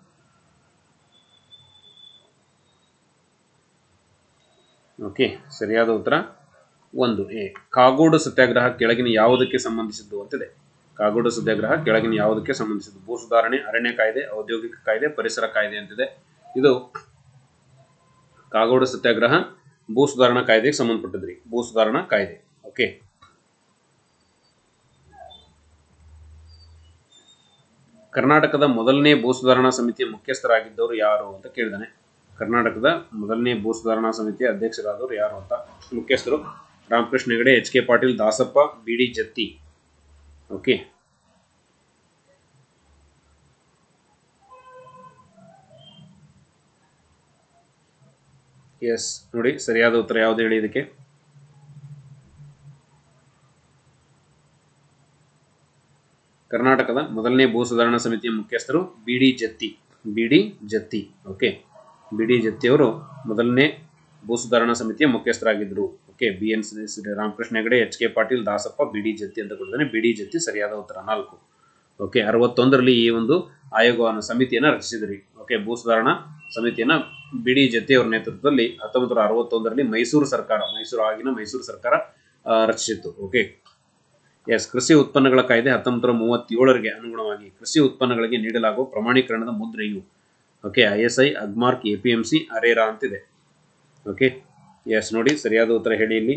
ಓಕೆ ಸರಿಯಾದ ಉತ್ತರ ಒಂದು ಎ ಕಾಗೋಡು ಸತ್ಯಾಗ್ರಹ ಕೆಳಗಿನ ಯಾವುದಕ್ಕೆ ಸಂಬಂಧಿಸಿದ್ದು ಅಂತಿದೆ ಕಾಗೋಡು ಸತ್ಯಾಗ್ರಹ ಕೆಳಗಿನ ಯಾವುದಕ್ಕೆ ಸಂಬಂಧಿಸಿದ್ದು ಭೂ ಸುಧಾರಣೆ ಅರಣ್ಯ ಕಾಯ್ದೆ ಔದ್ಯೋಗಿಕ ಕಾಯ್ದೆ ಪರಿಸರ ಕಾಯ್ದೆ ಅಂತಿದೆ ಇದು ಕಾಗೋಡು ಸತ್ಯಾಗ್ರಹ ಭೂ ಸುಧಾರಣಾ ಕಾಯ್ದೆಗೆ ಸಂಬಂಧಪಟ್ಟಿದ್ರಿ ಭೂ ಸುಧಾರಣಾ ಕಾಯ್ದೆ ಓಕೆ ಕರ್ನಾಟಕದ ಮೊದಲನೇ ಭೂ ಸುಧಾರಣಾ ಸಮಿತಿಯ ಮುಖ್ಯಸ್ಥರಾಗಿದ್ದವರು ಯಾರು ಅಂತ ಕೇಳಿದಾನೆ ಕರ್ನಾಟಕದ ಮೊದಲನೇ ಭೂ ಸುಧಾರಣಾ ಸಮಿತಿಯ ಅಧ್ಯಕ್ಷರಾದವರು ಯಾರು ಅಂತ ಮುಖ್ಯಸ್ಥರು Ramakrishna Hegde H K Patil Dasappa B D Jatti okay yes ನೋಡಿ ಸರಿಯಾದ ಉತ್ತರ ಯಾವ್ದು ಹೇಳಿ ಇದಕ್ಕೆ ಕರ್ನಾಟಕದ ಮೊದಲನೇ ಭೂ ಸುಧಾರಣಾ ಸಮಿತಿಯ ಮುಖ್ಯಸ್ಥರು B D Jatti B D Jatti okay B D Jatti ಅವರು ಮೊದಲನೇ ಭೂ ಸುಧಾರಣಾ ಸಮಿತಿಯ ಮುಖ್ಯಸ್ಥರಾಗಿದ್ದರು okay B N Ramakrishna Hegde H K Patil Dasappa B D Jatti ಅಂತ ಕೊಟ್ಟಿದ್ದಾನೆ ಬಿ ಡಿ ಜತ್ತಿ ಸರಿಯಾದ ಉತ್ತರ ನಾಲ್ಕು ಓಕೆ ಅರವತ್ತೊಂದರಲ್ಲಿ ಈ ಒಂದು ಆಯೋಗವನ್ನು ಸಮಿತಿಯನ್ನು ರಚಿಸಿದ್ರಿ ಓಕೆ ಭೂ ಸುಧಾರಣಾ ಸಮಿತಿಯನ್ನ ಬಿ ಡಿ ಜತ್ತಿ ಅವರ ನೇತೃತ್ವದಲ್ಲಿ ಹತ್ತೊಂಬತ್ತು ನೂರ ಅರವತ್ತೊಂದರಲ್ಲಿ ಮೈಸೂರು ಸರ್ಕಾರ ಮೈಸೂರು ಆಗಿನ ಮೈಸೂರು ಸರ್ಕಾರ ಆ, ರಚಿಸಿತ್ತು ಓಕೆ ಎಸ್ ಕೃಷಿ ಉತ್ಪನ್ನಗಳ ಕಾಯ್ದೆ ಹತ್ತೊಂಬತ್ತು ನೂರ ಮೂವತ್ತೇಳರಿಗೆ ಅನುಗುಣವಾಗಿ ಕೃಷಿ ಉತ್ಪನ್ನಗಳಿಗೆ ನೀಡಲಾಗುವ ಪ್ರಮಾಣೀಕರಣದ ಮುದ್ರೆಯು okay I S I Agmark A P M C ಅರೇರಾ ಅಂತಿದೆ ಓಕೆ ಎಸ್ ನೋಡಿ ಸರಿಯಾದ ಉತ್ತರ ಹೇಳಿ ಇಲ್ಲಿ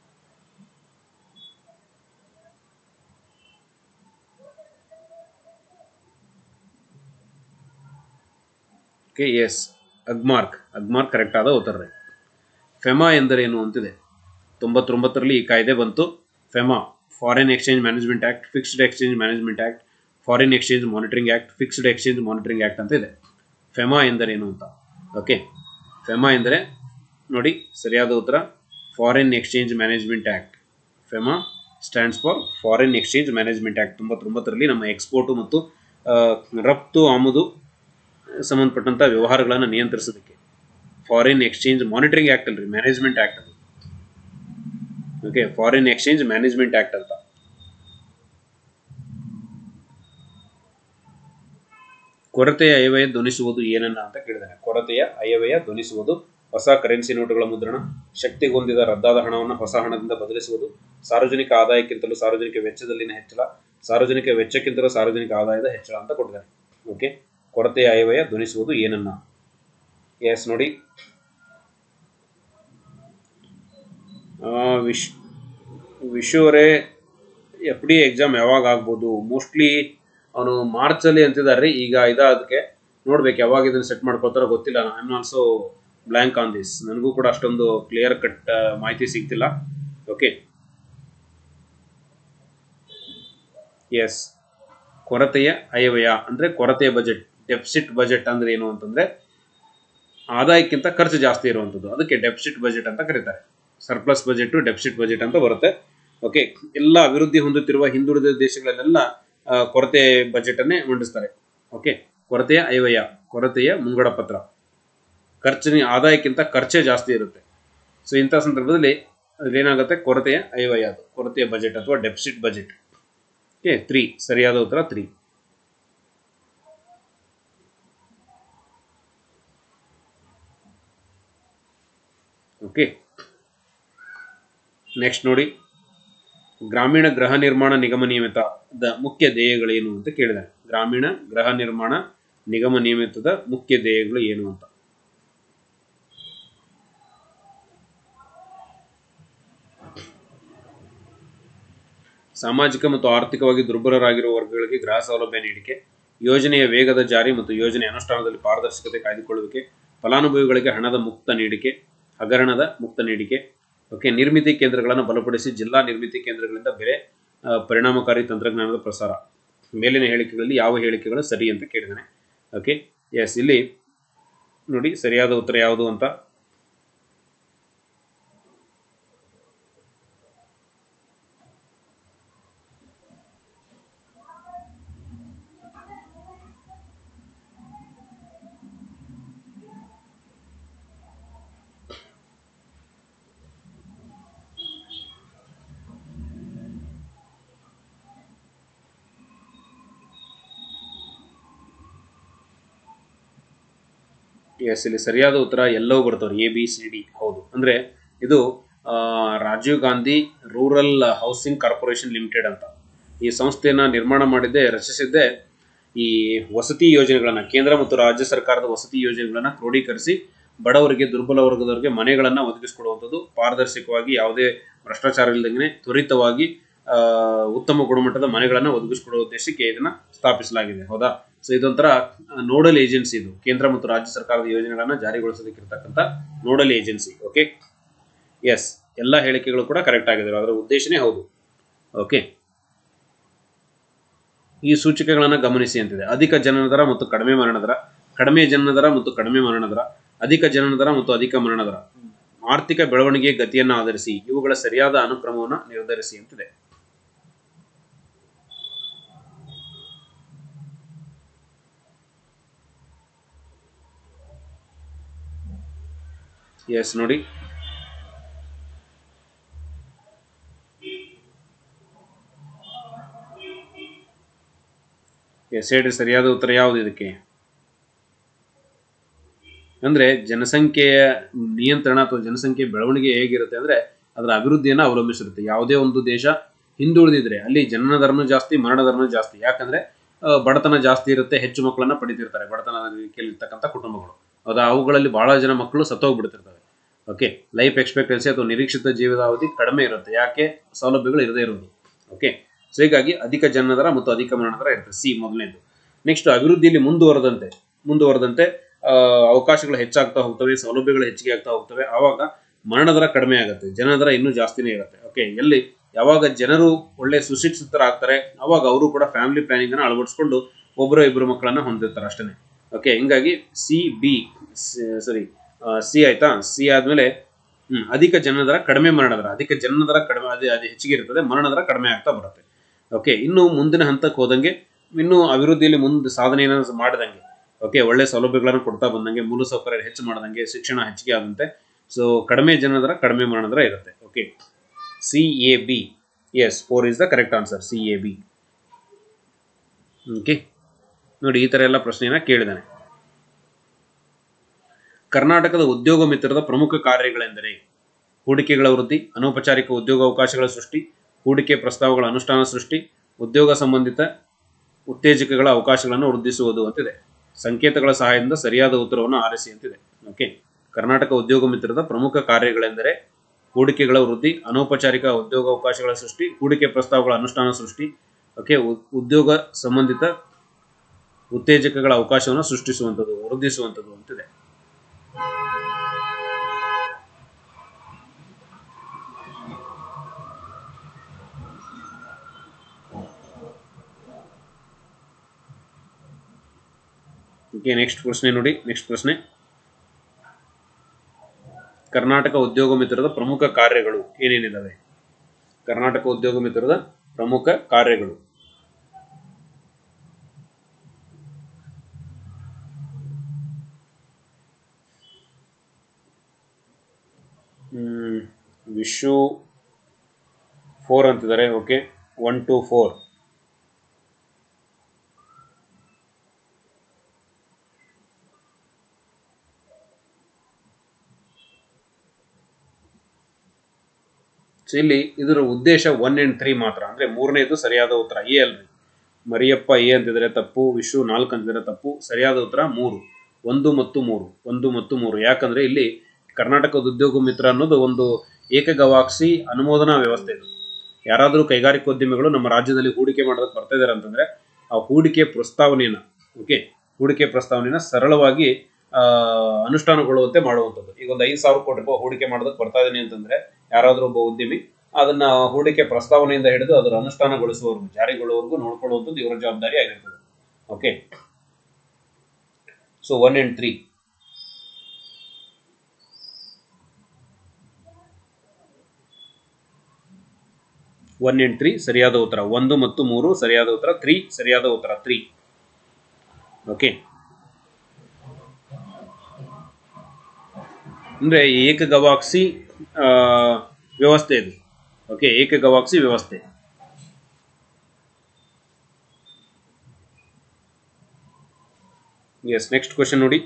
okay yes Agmark Agmark correct ಆದ ಉತ್ತರ ರೀ ಫೆಮಾ ಎಂದರೇನು ಅಂತಿದೆ ತೊಂಬತ್ತೊಂಬತ್ತರಲ್ಲಿ ಈ ಕಾಯ್ದೆ ಬಂತು FEMA foreign exchange management act fixed exchange management act foreign exchange monitoring act fixed exchange monitoring act ಅಂತ ಇದೆ ಫೆಮಾ ಎಂದರೇನು ಅಂತ ಓಕೆ ಫೆಮಾ ಎಂದರೆ ನೋಡಿ ಸರಿಯಾದ ಉತ್ತರ foreign exchange management act FEMA stands for foreign exchange management act ತೊಂಬತ್ತೊಂಬತ್ತರಲ್ಲಿ ನಮ್ಮ ಎಕ್ಸ್ಪೋರ್ಟು ಮತ್ತು ಆ, ರಫ್ತು ಆಮದು ಸಂಬಂಧಪಟ್ಟಂಥ ವ್ಯವಹಾರಗಳನ್ನು ನಿಯಂತ್ರಿಸೋದಕ್ಕೆ ಫಾರಿನ್ ಎಕ್ಸ್ಚೇಂಜ್ ಮಾನಿಟರಿಂಗ್ ಆಕ್ಟ್ ಅಲ್ರಿ ಮ್ಯಾನೇಜ್ಮೆಂಟ್ ಆಕ್ಟ್ ಅದು okay foreign exchange management act ಅಂತ ಕೊರತೆಯ ಅಯವ್ಯಯ ಧ್ವನಿಸುವುದು ಏನನ್ನ ಅಂತ ಕೇಳಿದಾನೆ ಕೊರತೆಯ ಅಯವ್ಯಯ ಧ್ವನಿಸುವುದು ಹೊಸ ಕರೆನ್ಸಿ ನೋಟುಗಳ ಮುದ್ರಣ ಶಕ್ತಿಗೊಂದಿದ ರದ್ದಾದ ಹಣವನ್ನು ಹೊಸ ಹಣದಿಂದ ಬದಲಿಸುವುದು ಸಾರ್ವಜನಿಕ ಆದಾಯಕ್ಕಿಂತಲೂ ಸಾರ್ವಜನಿಕ ವೆಚ್ಚದಲ್ಲಿನ ಹೆಚ್ಚಳ ಸಾರ್ವಜನಿಕ ವೆಚ್ಚಕ್ಕಿಂತಲೂ ಸಾರ್ವಜನಿಕ ಆದಾಯದ ಹೆಚ್ಚಳ ಅಂತ ಕೊಟ್ಟಿದ್ದಾನೆ ಓಕೆ ಕೊರತೆಯ ಅಯವ್ಯಯ ಧ್ವನಿಸುವುದು ಏನನ್ನ ಎಸ್ ನೋಡಿ ಆ, ವಿಶ್ ವಿಶು ಅವರೇ ಎಫ್ ಡಿ ಎಕ್ಸಾಮ್ ಯಾವಾಗ ಆಗ್ಬೋದು ಮೋಸ್ಟ್ಲಿ ಅವನು ಮಾರ್ಚಲ್ಲಿ ಅಂತಿದ್ದಾರೆ ಈಗ ಇದ ಅದಕ್ಕೆ ನೋಡ್ಬೇಕು ಯಾವಾಗ ಇದನ್ನ ಸೆಟ್ ಮಾಡ್ಕೊಳ್ತಾರೋ ಗೊತ್ತಿಲ್ಲ I am also blank on this ನನಗೂ ಕೂಡ ಅಷ್ಟೊಂದು ಕ್ಲಿಯರ್ ಕಟ್ ಮಾಹಿತಿ ಸಿಗ್ತಿಲ್ಲ ಓಕೆ ಎಸ್ ಕೊರತೆಯ ಅಯವ್ಯಯ ಅಂದ್ರೆ ಕೊರತೆಯ ಬಜೆಟ್ ಡೆಫಿಸಿಟ್ ಬಜೆಟ್ ಅಂದ್ರೆ ಏನು ಅಂತಂದ್ರೆ ಆದಾಯಕ್ಕಿಂತ ಖರ್ಚು ಜಾಸ್ತಿ ಇರುವಂಥದ್ದು ಅದಕ್ಕೆ ಡೆಫಿಸಿಟ್ ಬಜೆಟ್ ಅಂತ ಕರೀತಾರೆ ಸರ್ಪ್ಲಸ್ ಬಜೆಟ್ ಡೆಫಿಸಿಟ್ ಬಜೆಟ್ ಅಂತ ಬರುತ್ತೆ ಓಕೆ ಎಲ್ಲ ಅಭಿವೃದ್ಧಿ ಹೊಂದುತ್ತಿರುವ ಹಿಂದುಳಿದ ದೇಶಗಳಲ್ಲೆಲ್ಲ ಆ, ಕೊರತೆ ಬಜೆಟ್ ಅನ್ನೇ ಮಂಡಿಸ್ತಾರೆ ಓಕೆ ಕೊರತೆಯ ಅಯವ್ಯಯ ಕೊರತೆಯ ಮುಂಗಡ ಪತ್ರ ಖರ್ಚಿನ ಆದಾಯಕ್ಕಿಂತ ಖರ್ಚೇ ಜಾಸ್ತಿ ಇರುತ್ತೆ ಸೊ ಇಂಥ ಸಂದರ್ಭದಲ್ಲಿ ಅದೇನಾಗುತ್ತೆ ಕೊರತೆಯ ಅಯವ್ಯಯ ಅದು ಕೊರತೆಯ ಬಜೆಟ್ ಅಥವಾ ಡೆಫಿಸಿಟ್ ಬಜೆಟ್ ಓಕೆ ತ್ರೀ ಸರಿಯಾದ ಉತ್ತರ ತ್ರೀ ಓಕೆ ನೆಕ್ಸ್ಟ್ ನೋಡಿ ಗ್ರಾಮೀಣ ಗೃಹ ನಿರ್ಮಾಣ ನಿಗಮ ನಿಯಮಿತದ ಮುಖ್ಯ ಧ್ಯೇಯಗಳೇನು ಅಂತ ಕೇಳಿದಾನೆ ಗ್ರಾಮೀಣ ಗೃಹ ನಿರ್ಮಾಣ ನಿಗಮ ನಿಯಮಿತದ ಮುಖ್ಯ ಧ್ಯೇಯಗಳು ಏನು ಅಂತ ಸಾಮಾಜಿಕ ಮತ್ತು ಆರ್ಥಿಕವಾಗಿ ದುರ್ಬಲರಾಗಿರುವ ವರ್ಗಗಳಿಗೆ ಗೃಹ ಸೌಲಭ್ಯ ನೀಡಿಕೆ ಯೋಜನೆಯ ವೇಗದ ಜಾರಿ ಮತ್ತು ಯೋಜನೆ ಅನುಷ್ಠಾನದಲ್ಲಿ ಪಾರದರ್ಶಕತೆ ಕಾಯ್ದುಕೊಳ್ಳುವಿಕೆ ಫಲಾನುಭವಿಗಳಿಗೆ ಹಣದ ಮುಕ್ತ ನೀಡಿಕೆ ಹಗರಣದ ಮುಕ್ತ ನೀಡಿಕೆ ಓಕೆ ನಿರ್ಮಿತಿ ಕೇಂದ್ರಗಳನ್ನು ಬಲಪಡಿಸಿ ಜಿಲ್ಲಾ ನಿರ್ಮಿತಿ ಕೇಂದ್ರಗಳಿಂದ ಬೆಲೆ ಆ, ಪರಿಣಾಮಕಾರಿ ತಂತ್ರಜ್ಞಾನದ ಪ್ರಸಾರ ಮೇಲಿನ ಹೇಳಿಕೆಗಳಲ್ಲಿ ಯಾವ ಹೇಳಿಕೆಗಳು ಸರಿ ಅಂತ ಕೇಳಿದ್ದಾನೆ ಓಕೆ ಎಸ್ ಇಲ್ಲಿ ನೋಡಿ ಸರಿಯಾದ ಉತ್ತರ ಯಾವುದು ಅಂತ ಎಸ್ ಇಲ್ಲಿ ಸರಿಯಾದ ಉತ್ತರ ಎಲ್ಲವೂ ಬರ್ತವ್ರಿ ಎ ಬಿ ಸಿ ಡಿ ಹೌದು ಅಂದ್ರೆ ಇದು ಆ, Rajiv Gandhi rural housing corporation limited ಅಂತ ಈ ಸಂಸ್ಥೆಯನ್ನ ನಿರ್ಮಾಣ ಮಾಡಿದ್ದೆ ರಚಿಸಿದ್ದೆ ಈ ವಸತಿ ಯೋಜನೆಗಳನ್ನ ಕೇಂದ್ರ ಮತ್ತು ರಾಜ್ಯ ಸರ್ಕಾರದ ವಸತಿ ಯೋಜನೆಗಳನ್ನ ಕ್ರೋಢೀಕರಿಸಿ ಬಡವರಿಗೆ ದುರ್ಬಲ ವರ್ಗದವರಿಗೆ ಮನೆಗಳನ್ನ ಒದಗಿಸಿಕೊಡುವಂಥದ್ದು ಪಾರದರ್ಶಕವಾಗಿ ಯಾವುದೇ ಭ್ರಷ್ಟಾಚಾರ ಇಲ್ಲದಂಗೆ ತ್ವರಿತವಾಗಿ ಆ, ಉತ್ತಮ ಗುಣಮಟ್ಟದ ಮನೆಗಳನ್ನ ಒದಗಿಸಿಕೊಡುವ ಉದ್ದೇಶಕ್ಕೆ ಇದನ್ನ ಸ್ಥಾಪಿಸಲಾಗಿದೆ ಹೌದಾ ಸೊ ಇದೊಂಥರ ನೋಡಲ್ ಏಜೆನ್ಸಿ ಇದು ಕೇಂದ್ರ ಮತ್ತು ರಾಜ್ಯ ಸರ್ಕಾರದ ಯೋಜನೆಗಳನ್ನ ಜಾರಿಗೊಳಿಸೋದಕ್ಕಿರ್ತಕ್ಕಂಥ ನೋಡಲ್ ಏಜೆನ್ಸಿ ಓಕೆ ಎಸ್ ಎಲ್ಲ ಹೇಳಿಕೆಗಳು ಕೂಡ ಕರೆಕ್ಟ್ ಆಗಿದ್ದಾರೆ ಅದರ ಉದ್ದೇಶನೇ ಹೌದು ಓಕೆ ಈ ಸೂಚಿಕೆಗಳನ್ನು ಗಮನಿಸಿ ಅಂತಿದೆ ಅಧಿಕ ಜನನ ದರ ಮತ್ತು ಕಡಿಮೆ ಮರಣ ದರ ಕಡಿಮೆ ಜನನ ದರ ಮತ್ತು ಕಡಿಮೆ ಮರಣ ದರ ಅಧಿಕ ಜನನ ದರ ಮತ್ತು ಅಧಿಕ ಮರಣ ದರ ಆರ್ಥಿಕ ಬೆಳವಣಿಗೆ ಗತಿಯನ್ನು ಆಧರಿಸಿ ಇವುಗಳ ಸರಿಯಾದ ಅನುಕ್ರಮವನ್ನು ನಿರ್ಧರಿಸಿ ಅಂತಿದೆ ಎಸ್ ನೋಡಿ ಎಸ್ ಹೇಳ್ರಿ ಸರಿಯಾದ ಉತ್ತರ ಯಾವುದು ಇದಕ್ಕೆ ಅಂದ್ರೆ ಜನಸಂಖ್ಯೆಯ ನಿಯಂತ್ರಣ ಅಥವಾ ಜನಸಂಖ್ಯೆ ಬೆಳವಣಿಗೆ ಹೇಗಿರುತ್ತೆ ಅಂದ್ರೆ ಅದರ ಅಭಿವೃದ್ಧಿಯನ್ನು ಅವಲಂಬಿಸಿರುತ್ತೆ ಯಾವುದೇ ಒಂದು ದೇಶ ಹಿಂದುಳಿದಿದ್ರೆ ಅಲ್ಲಿ ಜನನ ದರನೂ ಜಾಸ್ತಿ ಮರಣ ದರನೂ ಜಾಸ್ತಿ ಯಾಕಂದ್ರೆ ಆ, ಬಡತನ ಜಾಸ್ತಿ ಇರುತ್ತೆ ಹೆಚ್ಚು ಮಕ್ಕಳನ್ನ ಪಡಿತಿರ್ತಾರೆ ಬಡತನ ಇರ್ತಕ್ಕಂಥ ಕುಟುಂಬಗಳು ಹೌದಾ ಅವುಗಳಲ್ಲಿ ಬಹಳ ಜನ ಮಕ್ಕಳು ಸತ್ತೋಗ್ಬಿಡ್ತಿರ್ತವೆ ಓಕೆ ಲೈಫ್ ಎಕ್ಸ್ಪೆಕ್ಟೆನ್ಸಿ ಅಥವಾ ನಿರೀಕ್ಷಿತ ಜೀವಿತಾವಧಿ ಕಡಿಮೆ ಇರುತ್ತೆ ಯಾಕೆ ಸೌಲಭ್ಯಗಳು ಇರದೇ ಇರೋದು ಓಕೆ ಸೊ ಹೀಗಾಗಿ ಅಧಿಕ ಜನನ ದರ ಮತ್ತು ಅಧಿಕ ಮರಣ ದರ ಇರುತ್ತೆ ಸಿ ಮೊದಲನೇದು ನೆಕ್ಸ್ಟ್ ಅಭಿವೃದ್ಧಿಯಲ್ಲಿ ಮುಂದುವರೆದಂತೆ ಮುಂದುವರೆದಂತೆ ಆ, ಅವಕಾಶಗಳು ಹೆಚ್ಚಾಗ್ತಾ ಹೋಗ್ತವೆ ಸೌಲಭ್ಯಗಳು ಹೆಚ್ಚಿಗೆ ಆಗ್ತಾ ಹೋಗ್ತವೆ ಆವಾಗ ಮರಣ ದರ ಕಡಿಮೆ ಆಗುತ್ತೆ ಜನನ ದರ ಇನ್ನೂ ಜಾಸ್ತಿನೇ ಇರುತ್ತೆ ಓಕೆ ಎಲ್ಲಿ ಯಾವಾಗ ಜನರು ಒಳ್ಳೆ ಸುಶಿಕ್ಷಿತರಾಗ್ತಾರೆ ಅವಾಗ ಅವರು ಕೂಡ ಫ್ಯಾಮಿಲಿ ಪ್ಲಾನಿಂಗ್ ಅನ್ನು ಅಳವಡಿಸ್ಕೊಂಡು ಒಬ್ಬರು ಇಬ್ಬರು ಮಕ್ಕಳನ್ನ ಹೊಂದಿರ್ತಾರೆ ಅಷ್ಟೇ ಓಕೆ ಹಿಂಗಾಗಿ ಸಿ ಬಿ ಸಾರಿ ಸಿ ಆಯ್ತಾ ಸಿ ಆದ್ಮೇಲೆ ಹ್ಮ್ ಅಧಿಕ ಜನನ ದರ ಕಡಿಮೆ ಮರಣ ದರ ಅಧಿಕ ಜನನ ದರ ಕಡಿಮೆ ಅದು ಅದು ಹೆಚ್ಚಿಗೆ ಇರ್ತದೆ ಮರಣ ದರ ಕಡಿಮೆ ಆಗ್ತಾ ಬರುತ್ತೆ ಓಕೆ ಇನ್ನು ಮುಂದಿನ ಹಂತಕ್ಕೆ ಹೋದಂಗೆ ಇನ್ನೂ ಅಭಿವೃದ್ಧಿಯಲ್ಲಿ ಮುಂದೆ ಸಾಧನೆಯನ್ನು ಮಾಡಿದಂಗೆ ಓಕೆ ಒಳ್ಳೆ ಸೌಲಭ್ಯಗಳನ್ನು ಕೊಡ್ತಾ ಬಂದಂಗೆ ಮೂಲಸೌಕರ್ಯ ಹೆಚ್ಚು ಮಾಡ್ದಂಗೆ ಶಿಕ್ಷಣ ಹೆಚ್ಚಿಗೆ ಆದಂತೆ ಸೊ ಕಡಿಮೆ ಜನನ ದರ ಕಡಿಮೆ ಮರಣ ದರ ಇರುತ್ತೆ okay C A B yes four is the correct answer C A B okay ನೋಡಿ ಈ ಥರ ಎಲ್ಲ ಪ್ರಶ್ನೆಯನ್ನ ಕೇಳಿದಾನೆ ಕರ್ನಾಟಕದ ಉದ್ಯೋಗ ಮಿತ್ರದ ಪ್ರಮುಖ ಕಾರ್ಯಗಳೆಂದರೆ ಹೂಡಿಕೆಗಳ ವೃದ್ಧಿ ಅನೌಪಚಾರಿಕ ಉದ್ಯೋಗಾವಕಾಶಗಳ ಸೃಷ್ಟಿ ಹೂಡಿಕೆ ಪ್ರಸ್ತಾವಗಳ ಅನುಷ್ಠಾನ ಸೃಷ್ಟಿ ಉದ್ಯೋಗ ಸಂಬಂಧಿತ ಉತ್ತೇಜಕಗಳ ಅವಕಾಶಗಳನ್ನು ವೃದ್ಧಿಸುವುದು ಅಂತಿದೆ ಸಂಕೇತಗಳ ಸಹಾಯದಿಂದ ಸರಿಯಾದ ಉತ್ತರವನ್ನು ಆರಿಸಿ ಅಂತಿದೆ ಓಕೆ ಕರ್ನಾಟಕ ಉದ್ಯೋಗ ಮಿತ್ರದ ಪ್ರಮುಖ ಕಾರ್ಯಗಳೆಂದರೆ ಹೂಡಿಕೆಗಳ ವೃದ್ಧಿ ಅನೌಪಚಾರಿಕ ಉದ್ಯೋಗಾವಕಾಶಗಳ ಸೃಷ್ಟಿ ಹೂಡಿಕೆ ಪ್ರಸ್ತಾವಗಳ ಅನುಷ್ಠಾನ ಸೃಷ್ಟಿ ಓಕೆ ಉ- ಉದ್ಯೋಗ ಸಂಬಂಧಿತ ಉತ್ತೇಜಕಗಳ ಅವಕಾಶವನ್ನು ಸೃಷ್ಟಿಸುವಂಥದ್ದು ವೃದ್ಧಿಸುವಂಥದ್ದು ಅಂತಿದೆ ಓಕೆ ನೆಕ್ಸ್ಟ್ ಪ್ರಶ್ನೆ ನೋಡಿ ನೆಕ್ಸ್ಟ್ ಪ್ರಶ್ನೆ ಕರ್ನಾಟಕ ಉದ್ಯೋಗ ಮಿತ್ರದ ಪ್ರಮುಖ ಕಾರ್ಯಗಳು ಏನೇನಿದಾವೆ ಕರ್ನಾಟಕ ಉದ್ಯೋಗ ಮಿತ್ರದ ಪ್ರಮುಖ ಕಾರ್ಯಗಳು ಹ್ಮ್, ವಿಶು ಫೋರ್ ಅಂತಿದ್ದಾರೆ okay one two four so ಇಲ್ಲಿ ಇದರ ಉದ್ದೇಶ ಒನ್ ಅಂಡ್ ತ್ರೀ ಮಾತ್ರ ಅಂದ್ರೆ ಮೂರನೇದು ಸರಿಯಾದ ಉತ್ತರ ಎ ಅಲ್ರಿ ಮರಿಯಪ್ಪ ಎ ಅಂತಿದ್ರೆ ತಪ್ಪು ವಿಶು ನಾಲ್ಕು ಅಂತಿದ್ರೆ ತಪ್ಪು ಸರಿಯಾದ ಉತ್ತರ ಮೂರು ಒಂದು ಮತ್ತು ಮೂರು ಒಂದು ಮತ್ತು ಮೂರು ಯಾಕಂದ್ರೆ ಇಲ್ಲಿ ಕರ್ನಾಟಕದ ಉದ್ಯೋಗ ಮಿತ್ರ ಅನ್ನೋದು ಒಂದು ಏಕಗವಾಕ್ಷಿ ಅನುಮೋದನಾ ವ್ಯವಸ್ಥೆ ಇದು ಯಾರಾದರೂ ಕೈಗಾರಿಕೋದ್ಯಮಿಗಳು ನಮ್ಮ ರಾಜ್ಯದಲ್ಲಿ ಹೂಡಿಕೆ ಮಾಡೋದಕ್ಕೆ ಬರ್ತಾ ಇದ್ದಾರೆ ಅಂತಂದ್ರೆ ಆ ಹೂಡಿಕೆ ಪ್ರಸ್ತಾವನೆಯನ್ನ ಓಕೆ ಹೂಡಿಕೆ ಪ್ರಸ್ತಾವನೆಯನ್ನ ಸರಳವಾಗಿ ಆ, ಅನುಷ್ಠಾನಗೊಳ್ಳುವಂತೆ ಮಾಡುವಂಥದ್ದು ಈಗ ಒಂದು ಐದು ಸಾವಿರ ಕೋಟಿ ರೂಪಾಯಿ ಹೂಡಿಕೆ ಮಾಡೋದಕ್ಕೆ ಬರ್ತಾ ಇದ್ದೀನಿ ಅಂತಂದ್ರೆ ಯಾರಾದರೂ ಒಬ್ಬ ಉದ್ಯಮಿ ಅದನ್ನ ಹೂಡಿಕೆ ಪ್ರಸ್ತಾವನೆಯಿಂದ ಹಿಡಿದು ಅದರ ಅನುಷ್ಠಾನಗೊಳಿಸುವವರೆಗೂ ಜಾರಿಗೊಳ್ಳುವವರೆಗೂ ನೋಡ್ಕೊಳ್ಳುವಂಥದ್ದು ಇವರ ಜವಾಬ್ದಾರಿ ಆಗಿರ್ತದೆ okay so one and three one and three ಸರಿಯಾದ ಉತ್ತರ ಒಂದು ಮತ್ತು ಮೂರು ಸರಿಯಾದ ಉತ್ತರ ತ್ರೀ ಸರಿಯಾದ ಉತ್ತರ ತ್ರೀ ಓಕೆ ಅಂದ್ರೆ ಏಕಗವಾಕ್ಷಿ ಆ, ವ್ಯವಸ್ಥೆ ಇದು ಓಕೆ ಏಕಗವಾಕ್ಷಿ ವ್ಯವಸ್ಥೆ ಎಸ್ ನೆಕ್ಸ್ಟ್ ಕ್ವಶನ್ ನೋಡಿ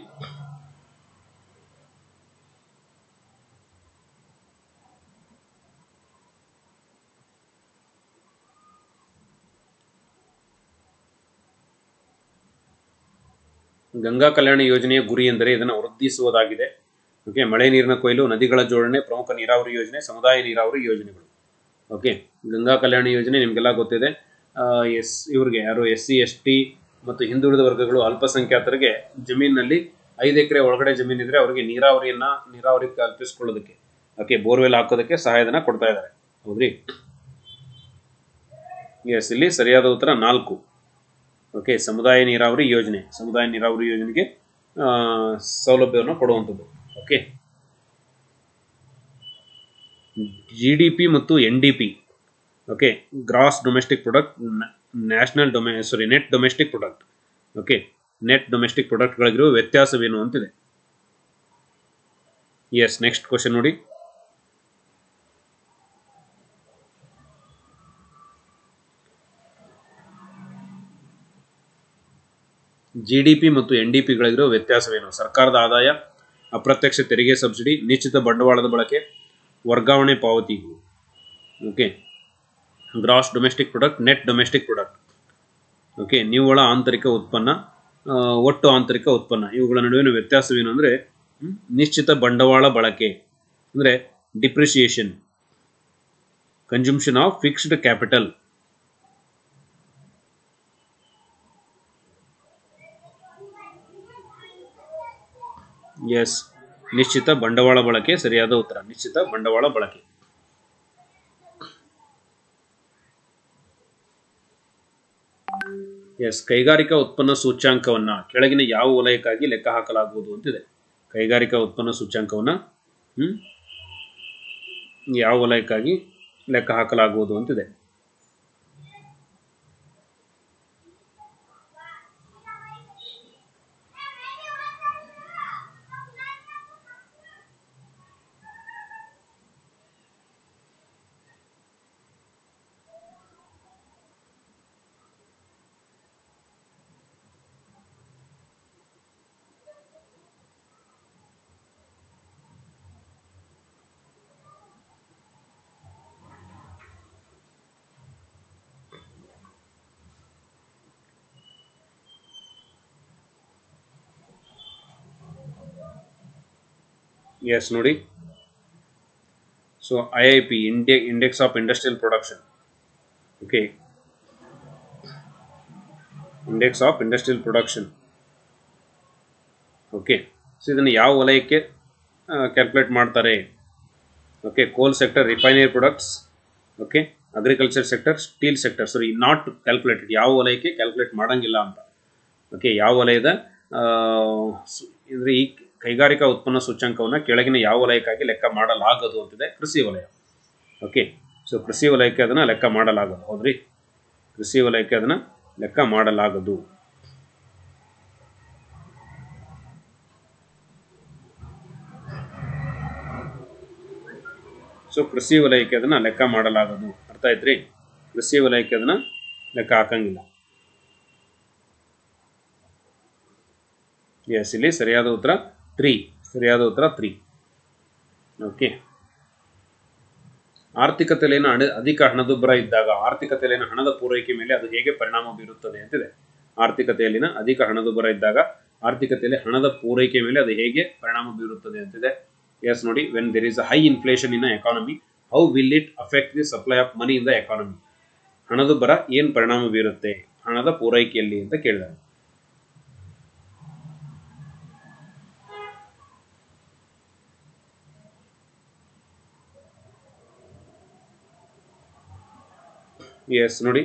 ಗಂಗಾ ಕಲ್ಯಾಣ ಯೋಜನೆಯ ಗುರಿ ಎಂದರೆ ಇದನ್ನು ವೃದ್ಧಿಸುವುದಾಗಿದೆ ಓಕೆ ಮಳೆ ನೀರಿನ ಕೊಯ್ಲು ನದಿಗಳ ಜೋಡಣೆ ಪ್ರಮುಖ ನೀರಾವರಿ ಯೋಜನೆ ಸಮುದಾಯ ನೀರಾವರಿ ಯೋಜನೆಗಳು ಓಕೆ ಗಂಗಾ ಕಲ್ಯಾಣ ಯೋಜನೆ ನಿಮಗೆಲ್ಲ ಗೊತ್ತಿದೆ ಎಸ್ ಇವ್ರಿಗೆ ಯಾರು ಎಸ್ ಸಿ ಎಸ್ ಟಿ ಮತ್ತು ಹಿಂದುಳಿದ ವರ್ಗಗಳು ಅಲ್ಪಸಂಖ್ಯಾತರಿಗೆ ಜಮೀನಿನಲ್ಲಿ ಐದು ಎಕರೆ ಒಳಗಡೆ ಜಮೀನಿದ್ರೆ ಅವರಿಗೆ ನೀರಾವರಿಯನ್ನ ನೀರಾವರಿ ಕಲ್ಪಿಸ್ಕೊಳ್ಳೋದಕ್ಕೆ ಓಕೆ ಬೋರ್ವೆಲ್ ಹಾಕೋದಕ್ಕೆ ಸಹಾಯಧನ ಕೊಡ್ತಾ ಇದ್ದಾರೆ ಹೌದ್ರಿ ಎಸ್ ಇಲ್ಲಿ ಸರಿಯಾದ ಉತ್ತರ ನಾಲ್ಕು ಓಕೆ ಸಮುದಾಯ ನೀರಾವರಿ ಯೋಜನೆ ಸಮುದಾಯ ನೀರಾವರಿ ಯೋಜನೆಗೆ ಆ, ಸೌಲಭ್ಯವನ್ನು ಕೊಡುವಂಥದ್ದು ಓಕೆ ಜಿ ಡಿ ಪಿ ಮತ್ತು N D P okay gross domestic product national ಡೊಮೆ sorry net domestic product okay net domestic ಪ್ರಾಡಕ್ಟ್ಗಳಿಗಿರುವ ವ್ಯತ್ಯಾಸವೇನು ಅಂತಿದೆ ಎಸ್ ನೆಕ್ಸ್ಟ್ ಕ್ವಶನ್ ನೋಡಿ ಜಿ ಡಿ ಪಿ ಮತ್ತು ಎನ್ ಡಿ ಪಿಗಳಿಗಿರುವ ವ್ಯತ್ಯಾಸವೇನು ಸರ್ಕಾರದ ಆದಾಯ ಅಪ್ರತ್ಯಕ್ಷ ತೆರಿಗೆ ಸಬ್ಸಿಡಿ ನಿಶ್ಚಿತ ಬಂಡವಾಳದ ಬಳಕೆ ವರ್ಗಾವಣೆ ಪಾವತಿ okay gross domestic product net domestic product okay ನಿವ್ವಳ ಆಂತರಿಕ ಉತ್ಪನ್ನ ಆ, ಒಟ್ಟು ಆಂತರಿಕ ಉತ್ಪನ್ನ ಇವುಗಳ ನಡುವಿನ ವ್ಯತ್ಯಾಸವೇನು ಅಂದರೆ ನಿಶ್ಚಿತ ಬಂಡವಾಳ ಬಳಕೆ ಅಂದರೆ depreciation consumption of fixed capital yes ನಿಶ್ಚಿತ ಬಂಡವಾಳ ಬಳಕೆ ಸರಿಯಾದ ಉತ್ತರ ನಿಶ್ಚಿತ ಬಂಡವಾಳ ಬಳಕೆ ಎಸ್ ಕೈಗಾರಿಕಾ ಉತ್ಪನ್ನ ಸೂಚ್ಯಾಂಕವನ್ನ ಕೆಳಗಿನ ಯಾವ ವಲಯಕ್ಕಾಗಿ ಲೆಕ್ಕ ಹಾಕಲಾಗುವುದು ಅಂತಿದೆ ಕೈಗಾರಿಕಾ ಉತ್ಪನ್ನ ಸೂಚ್ಯಾಂಕವನ್ನ ಹ್ಮ್ ಯಾವ ವಲಯಕ್ಕಾಗಿ ಲೆಕ್ಕ ಹಾಕಲಾಗುವುದು ಅಂತಿದೆ ಎಸ್ ನೋಡಿ ಸೊ ಐ ಐ ಪಿ ಇಂಡೆ index of industrial production okay index of industrial production okay so ಇದನ್ನು ಯಾವ ವಲಯಕ್ಕೆ ಕ್ಯಾಲ್ಕುಲೇಟ್ ಮಾಡ್ತಾರೆ okay coal sector refinery products okay agriculture sector steel sector sorry not calculated ಯಾವ ವಲಯಕ್ಕೆ ಕ್ಯಾಲ್ಕುಲೇಟ್ ಮಾಡಂಗಿಲ್ಲ ಅಂತ ಓಕೆ ಯಾವ ವಲಯದ ಆ, ಸು- ಅಂದ್ರೆ ಈ ಕೈಗಾರಿಕಾ ಉತ್ಪನ್ನ ಸೂಚ್ಯಂಕವನ್ನು ಕೆಳಗಿನ ಯಾವ ವಲಯಕ್ಕಾಗಿ ಲೆಕ್ಕ ಮಾಡಲಾಗದು ಅಂತಿದೆ ಕೃಷಿ ವಲಯ ಓಕೆ ಸೊ ಕೃಷಿ ವಲಯಕ್ಕೆ ಅದನ್ನು ಲೆಕ್ಕ ಮಾಡಲಾಗದು ಹೌದ್ರಿ ಕೃಷಿ ವಲಯಕ್ಕೆ ಅದನ್ನು ಲೆಕ್ಕ ಮಾಡಲಾಗದು ಸೊ ಕೃಷಿ ವಲಯಕ್ಕೆ ಅದನ್ನ ಲೆಕ್ಕ ಮಾಡಲಾಗದು ಅರ್ಥ ಆಯ್ತ್ರಿ ಕೃಷಿ ವಲಯಕ್ಕೆ ಅದನ್ನ ಲೆಕ್ಕ ಹಾಕಂಗಿಲ್ಲ ಎಸ್ ಇಲ್ಲಿ ಸರಿಯಾದ ಉತ್ತರ ತ್ರೀ ಸರಿಯಾದ ಉತ್ತರ ತ್ರೀ ಓಕೆ ಆರ್ಥಿಕತೆಯಲ್ಲಿನ ಹಣ ಅಧಿಕ ಹಣದುಬ್ಬರ ಇದ್ದಾಗ ಆರ್ಥಿಕತೆಯಲ್ಲಿನ ಹಣದ ಪೂರೈಕೆ ಮೇಲೆ ಅದು ಹೇಗೆ ಪರಿಣಾಮ ಬೀರುತ್ತದೆ ಅಂತಿದೆ ಆರ್ಥಿಕತೆಯಲ್ಲಿನ ಅಧಿಕ ಹಣದುಬ್ಬರ ಇದ್ದಾಗ ಆರ್ಥಿಕತೆಯಲ್ಲಿ ಹಣದ ಪೂರೈಕೆ ಮೇಲೆ ಅದು ಹೇಗೆ ಪರಿಣಾಮ ಬೀರುತ್ತದೆ ಅಂತಿದೆ ಎಸ್ ನೋಡಿ when there is a high inflation in economy how will it affect the supply of money in the economy ಹಣದುಬ್ಬರ ಏನು ಪರಿಣಾಮ ಬೀರುತ್ತೆ ಹಣದ ಪೂರೈಕೆಯಲ್ಲಿ ಅಂತ ಕೇಳಿದಾರೆ ಎಸ್ ನೋಡಿ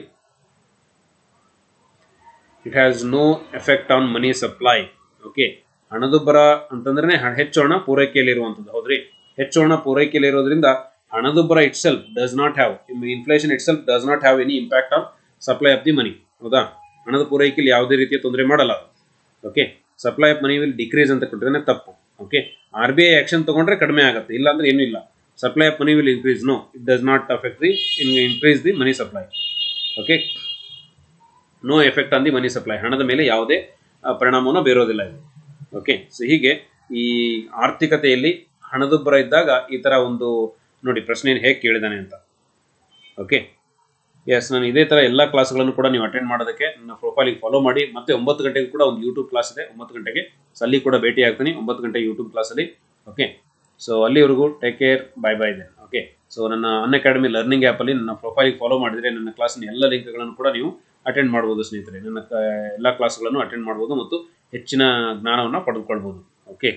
it has no effect on money supply okay ಹಣದುಬ್ಬರ ಅಂತಂದ್ರೆ ಹ- ಹೆಚ್ಚು ಹಣ ಪೂರೈಕೆಯಲ್ಲಿರುವಂಥದ್ದು ಹೌದ್ರಿ ಹೆಚ್ಚು ಹಣ ಪೂರೈಕೆಯಲ್ಲಿರೋದ್ರಿಂದ ಹಣದುಬ್ಬರ itself does not have inflation itself does not have any impact on supply of the money ಹೌದಾ ಹಣದ ಪೂರೈಕೆಯಲ್ಲಿ ಯಾವುದೇ ರೀತಿಯ ತೊಂದರೆ ಮಾಡಲ್ಲ ಅದು okay supply of money will decrease ಅಂತ ಕೊಟ್ಟಿದ್ರೆ ತಪ್ಪು okay R B I action ತಗೊಂಡ್ರೆ ಕಡಿಮೆ ಆಗುತ್ತೆ ಇಲ್ಲ ಅಂದ್ರೆ ಏನೂ ಇಲ್ಲ supply of money will increase no it does not affect the increase the money supply okay no effect on the money supply ಹಣದ ಮೇಲೆ ಯಾವುದೇ ಆ, ಪರಿಣಾಮವನ್ನು ಬೀರೋದಿಲ್ಲ ಇದು ಓಕೆ ಸೊ ಹೀಗೆ ಈ ಆರ್ಥಿಕತೆಯಲ್ಲಿ ಹಣದುಬ್ಬರ ಇದ್ದಾಗ ಈ ಥರ ಒಂದು ನೋಡಿ ಪ್ರಶ್ನೆಯನ್ನು ಹೇಗೆ ಕೇಳಿದಾನೆ ಅಂತ ಓಕೆ ಎಸ್ ನಾನು ಇದೇ ಥರ ಎಲ್ಲ ಕ್ಲಾಸ್ಗಳನ್ನು ಕೂಡ ನೀವು ಅಟೆಂಡ್ ಮಾಡೋದಕ್ಕೆ ನನ್ನ ಪ್ರೊಫೈಲಿಗೆ ಫಾಲೋ ಮಾಡಿ ಮತ್ತೆ ಒಂಬತ್ತು ಗಂಟೆಗೆ ಕೂಡ ಒಂದು ಯೂಟ್ಯೂಬ್ ಕ್ಲಾಸ್ ಇದೆ ಒಂಬತ್ತು ಗಂಟೆಗೆ ಸೊ ಅಲ್ಲಿ ಕೂಡ ಭೇಟಿ ಆಗ್ತೀನಿ ಒಂಬತ್ತು ಗಂಟೆ ಯೂಟ್ಯೂಬ್ ಕ್ಲಾಸಲ್ಲಿ ಓಕೆ ಸೊ ಅಲ್ಲಿವರೆಗೂ ಟೇಕ್ ಕೇರ್ ಬೈ ಬೈ ಇದೆ ಓಕೆ ಸೊ ನನ್ನ ಅನ್ ಅಕಾಡೆಮಿ ಲರ್ನಿಂಗ್ ಆ್ಯಪಲ್ಲಿ ನನ್ನ ಪ್ರೊಫೈಲಿಗೆ ಫಾಲೋ ಮಾಡಿದರೆ ನನ್ನ ಕ್ಲಾಸಿನ ಎಲ್ಲ ಲಿಂಕ್ಗಳನ್ನು ಕೂಡ ನೀವು ಅಟೆಂಡ್ ಮಾಡ್ಬೋದು ಸ್ನೇಹಿತರೆ ನನ್ನ ಕ- ಎಲ್ಲ ಕ್ಲಾಸ್ಗಳನ್ನು ಅಟೆಂಡ್ ಮಾಡ್ಬೋದು ಮತ್ತು ಹೆಚ್ಚಿನ ಜ್ಞಾನವನ್ನು ಪಡೆದುಕೊಳ್ಬೋದು ಓಕೆ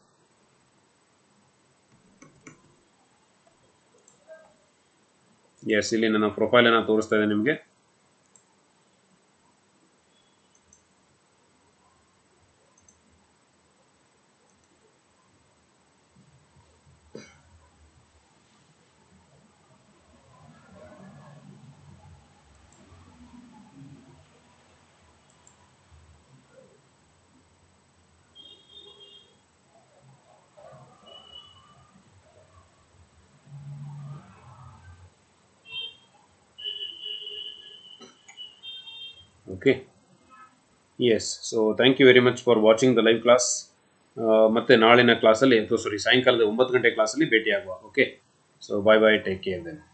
ಎಸ್ ಇಲ್ಲಿ ನನ್ನ ಪ್ರೊಫೈಲನ್ನು ತೋರಿಸ್ತಾ ಇದೆ ನಿಮಗೆ okay yes so thank you very much for watching the live class ಮತ್ತೆ ನಾಳಿನ ಕ್ಲಾಸಲ್ಲಿ ಅಥವಾ ಸಾರಿ ಸಾಯಂಕಾಲದ ಒಂಬತ್ತು ಗಂಟೆ ಕ್ಲಾಸಲ್ಲಿ ಭೇಟಿಯಾಗುವ okay so bye bye take care then